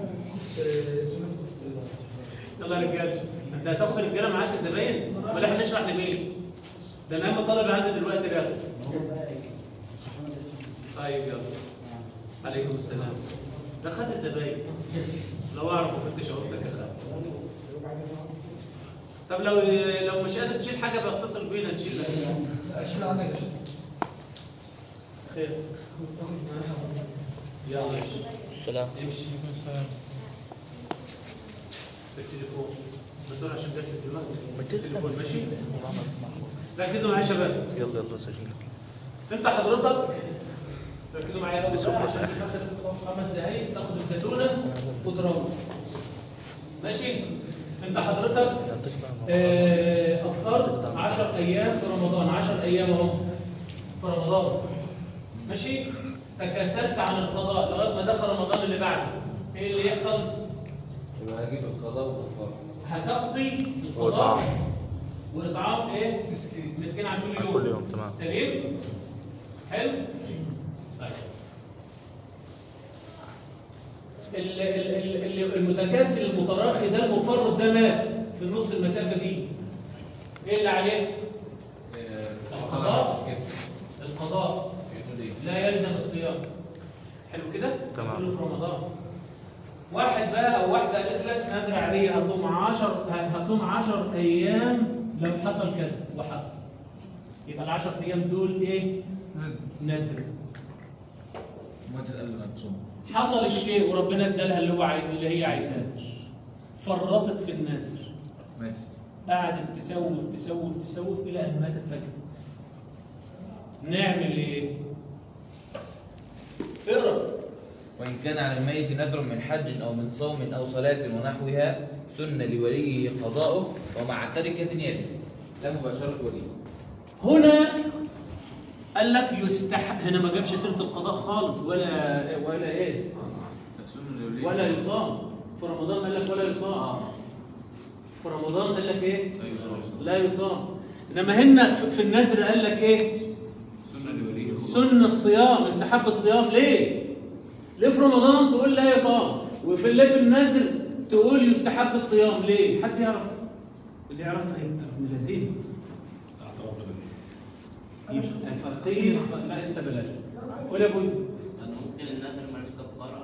يلا يا رجاله انت هتاخد الرجاله معاك الزباين ولا احنا نشرح لمين؟ ده انا اهم طالب عندي دلوقتي رياضه طيب يلا عليكم السلام ده خد الزباين لو اعرف ما كنتش قلتك يا خالد طب لو لو مش قادر تشيل حاجه بقى اتصل بينا نشيل لك لا اشيل عنك يا شيخ. خير يلا امشي السلام امشي في التليفون بسرعه عشان درس الدماغ التليفون ماشي ركزوا معايا يا شباب يلا يلا سجل انت حضرتك ركزوا معايا قوي بقى عشان تاخد خمس دقايق تاخد الزيتونه وتروح ماشي انت حضرتك آه، افطرت 10 ايام في رمضان 10 ايام اهو في رمضان ماشي تكاسلت عن القضاء لغايه ما دخل رمضان اللي بعده ايه اللي يحصل؟ يبقى اجيب القضاء والكفاره هتقضي وإطعام. القضاء واطعام ايه؟ مسكين مسكين عن كل يوم كل يوم تمام سليم؟ حلو؟ طيب ال- ال- ال- ال- المتكاسل المتراخي ده المفرط ده مات في نص المسافه دي ايه اللي عليه؟ القضاء القضاء لا يلزم الصيام حلو كده؟ تمام. كله في رمضان واحد بقى او واحده قالت لك نادر علي هصوم 10 هصوم 10 ايام لو حصل كذا وحصل يبقى ال 10 ايام دول ايه؟ نذر ماتت قبل ما تصوم حصل الشيء وربنا ادالها اللي هو عاي... اللي هي عايزاه فرطت في النذر ماتت قعدت تسوف تسوف تسوف الى ان ماتت فجاه نعمل ايه؟ اقرا وإن كان على الميت نذر من حج أو من صوم أو صلاة ونحوها سن لوليه قضاؤه ومع تركة يجب لا مباشرة ولي هنا قال لك يستحق هنا ما جابش سيره القضاء خالص ولا ولا ايه؟ ولا يصام في رمضان قال لك ولا يصام في رمضان قال لك ايه؟ لا يصام انما هنا في في النذر قال لك ايه؟ سن الصيام يستحب الصيام ليه؟ ليه في رمضان تقول لا يصام وفي اللي في النذر تقول يستحب الصيام ليه؟ حد يعرف؟ اللي يعرفها يبقى ابن لذيذ يبقى الفرقية لا انت بلاش قول يا ابوي لأنه ممكن النذر ملوش كفارة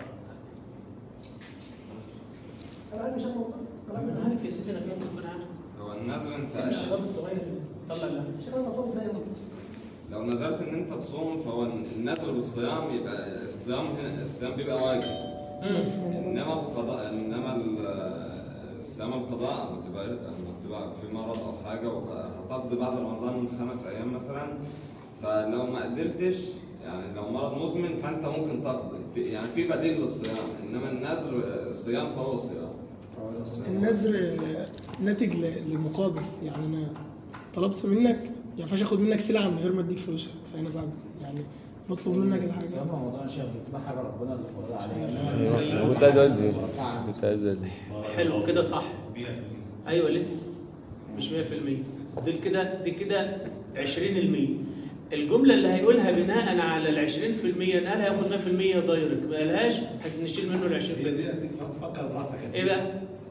انا عارف مش هنقول. انا عارف انا عارف يا سيدي انا كنت تكون عارف هو النذر انت سيب الشباب الصغير طلع لا مش انا بصوم زي ما لو نذرت ان انت تصوم فهو النذر بالصيام يبقى الصيام هنا الصيام بيبقى واجب انما القضاء انما ال- الصيام القضاء لما تبقى لما تبقى في مرض او حاجه وهتقضي بعد رمضان خمس ايام مثلا فلو ما قدرتش يعني لو مرض مزمن فانت ممكن تقضي في يعني في بديل للصيام انما النذر الصيام فهو صيام النذر ناتج ل- لمقابل يعني انا طلبت منك يعني ما ينفعش اخد منك سلعه من غير ما اديك فلوسها فانا بقى يعني بطلب منك الحاجه صيام رمضان يا شيخ بتبقى حاجه ربنا اللي فرضها علينا ايوه كنت عايز اقول كنت عايز اقول حلو كده صح ايوه لسه مش 100% دي كده دي كده 20% الجملة اللي هيقولها بناء على ال 20% قال هياخد 100% دايركت ما قالهاش هنشيل منه ال 20% فكر براحتك ايه بقى؟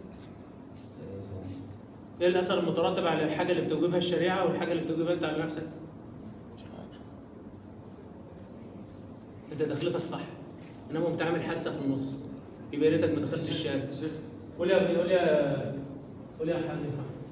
ايه الاثر المترتب على الحاجة اللي بتوجبها الشريعة والحاجة اللي بتوجبها انت على نفسك؟ انت دخلتك صح انما قمت عامل حادثة في النص يبقى يا ريتك ما دخلتش الشارع قول يا ابني قول يا قول يا محمد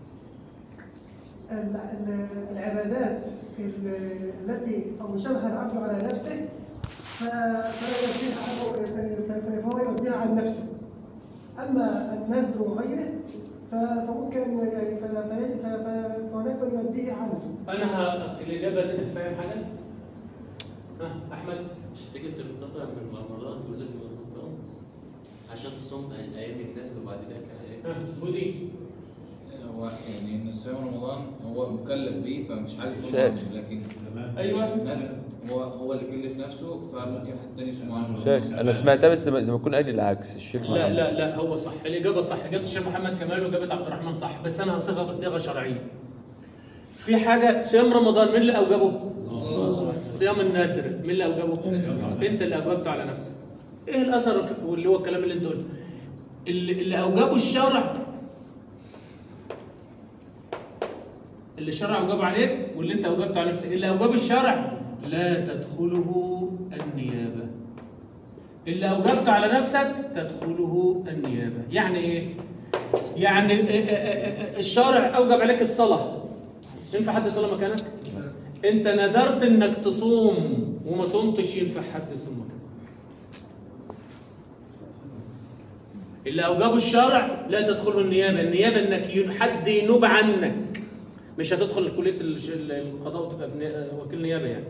ال- ال- العبادات ال- التي اوجبها العبد على نفسه ف- فلا يؤديها عنه- ف- ف- فهو يؤديها عن نفسه اما النذر وغيره ف- فممكن يعني ف- ف- ف- ف- فهناك من يؤديه عنه انا ه... الاجابه دي انت فاهم حاجه؟ ها احمد مش تيجي تقتطع من رمضان جزء من رمضان عشان تصوم ايام الناس وبعد كده كان ها ودي هو يعني ان صيام رمضان هو مكلف بيه فمش عارف يصوم شاكر. عنه لكن أيوة. النذر هو هو اللي كلف نفسه فممكن حد تاني يصوم عنه شايف انا سمعتها بس زي ما يكون قال العكس الشيخ لا محمد. لا لا هو صح الاجابه صح اجابه الشيخ محمد كمال واجابه عبد الرحمن صح بس انا هصيغها بصيغه شرعيه في حاجه صيام رمضان مين اللي اوجبه؟ صيام النذر مين اللي اوجبه؟ انت اللي اوجبته على نفسك ايه الاثر في- واللي هو الكلام اللي انت قلته اللي, اللي اوجبه الشرع اللي الشرع اوجبه عليك واللي انت اوجبته على نفسك اللي اوجبه الشرع لا تدخله النيابه اللي اوجبته على نفسك تدخله النيابه يعني ايه يعني إيه- إيه- إيه- إيه- الشارع اوجب عليك الصلاه ينفع حد يصلي مكانك انت نذرت انك تصوم وما صمتش ينفع حد يصوم مكانك اللي اوجبه الشرع لا تدخله النيابه النيابه انك ين- حد ينوب عنك مش هتدخل كليه الش- القضاء وتبقى بني- وكيل نيابه يعني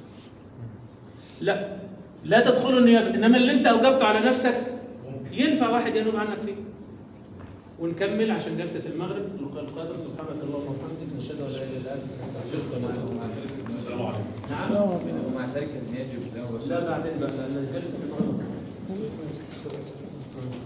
لا لا تدخلوا النيابه انما اللي انت اوجبته على نفسك ينفع واحد ينوب عنك فيه ونكمل عشان جلسه المغرب في اللقاء القادم سبحانك اللهم وبحمدك نشهد ان لا اله الا انت نستغفرك ونتوب اليك السلام عليكم نعم ومع ذلك ان يجب لا بعدين بقى لان الجلسه المغرب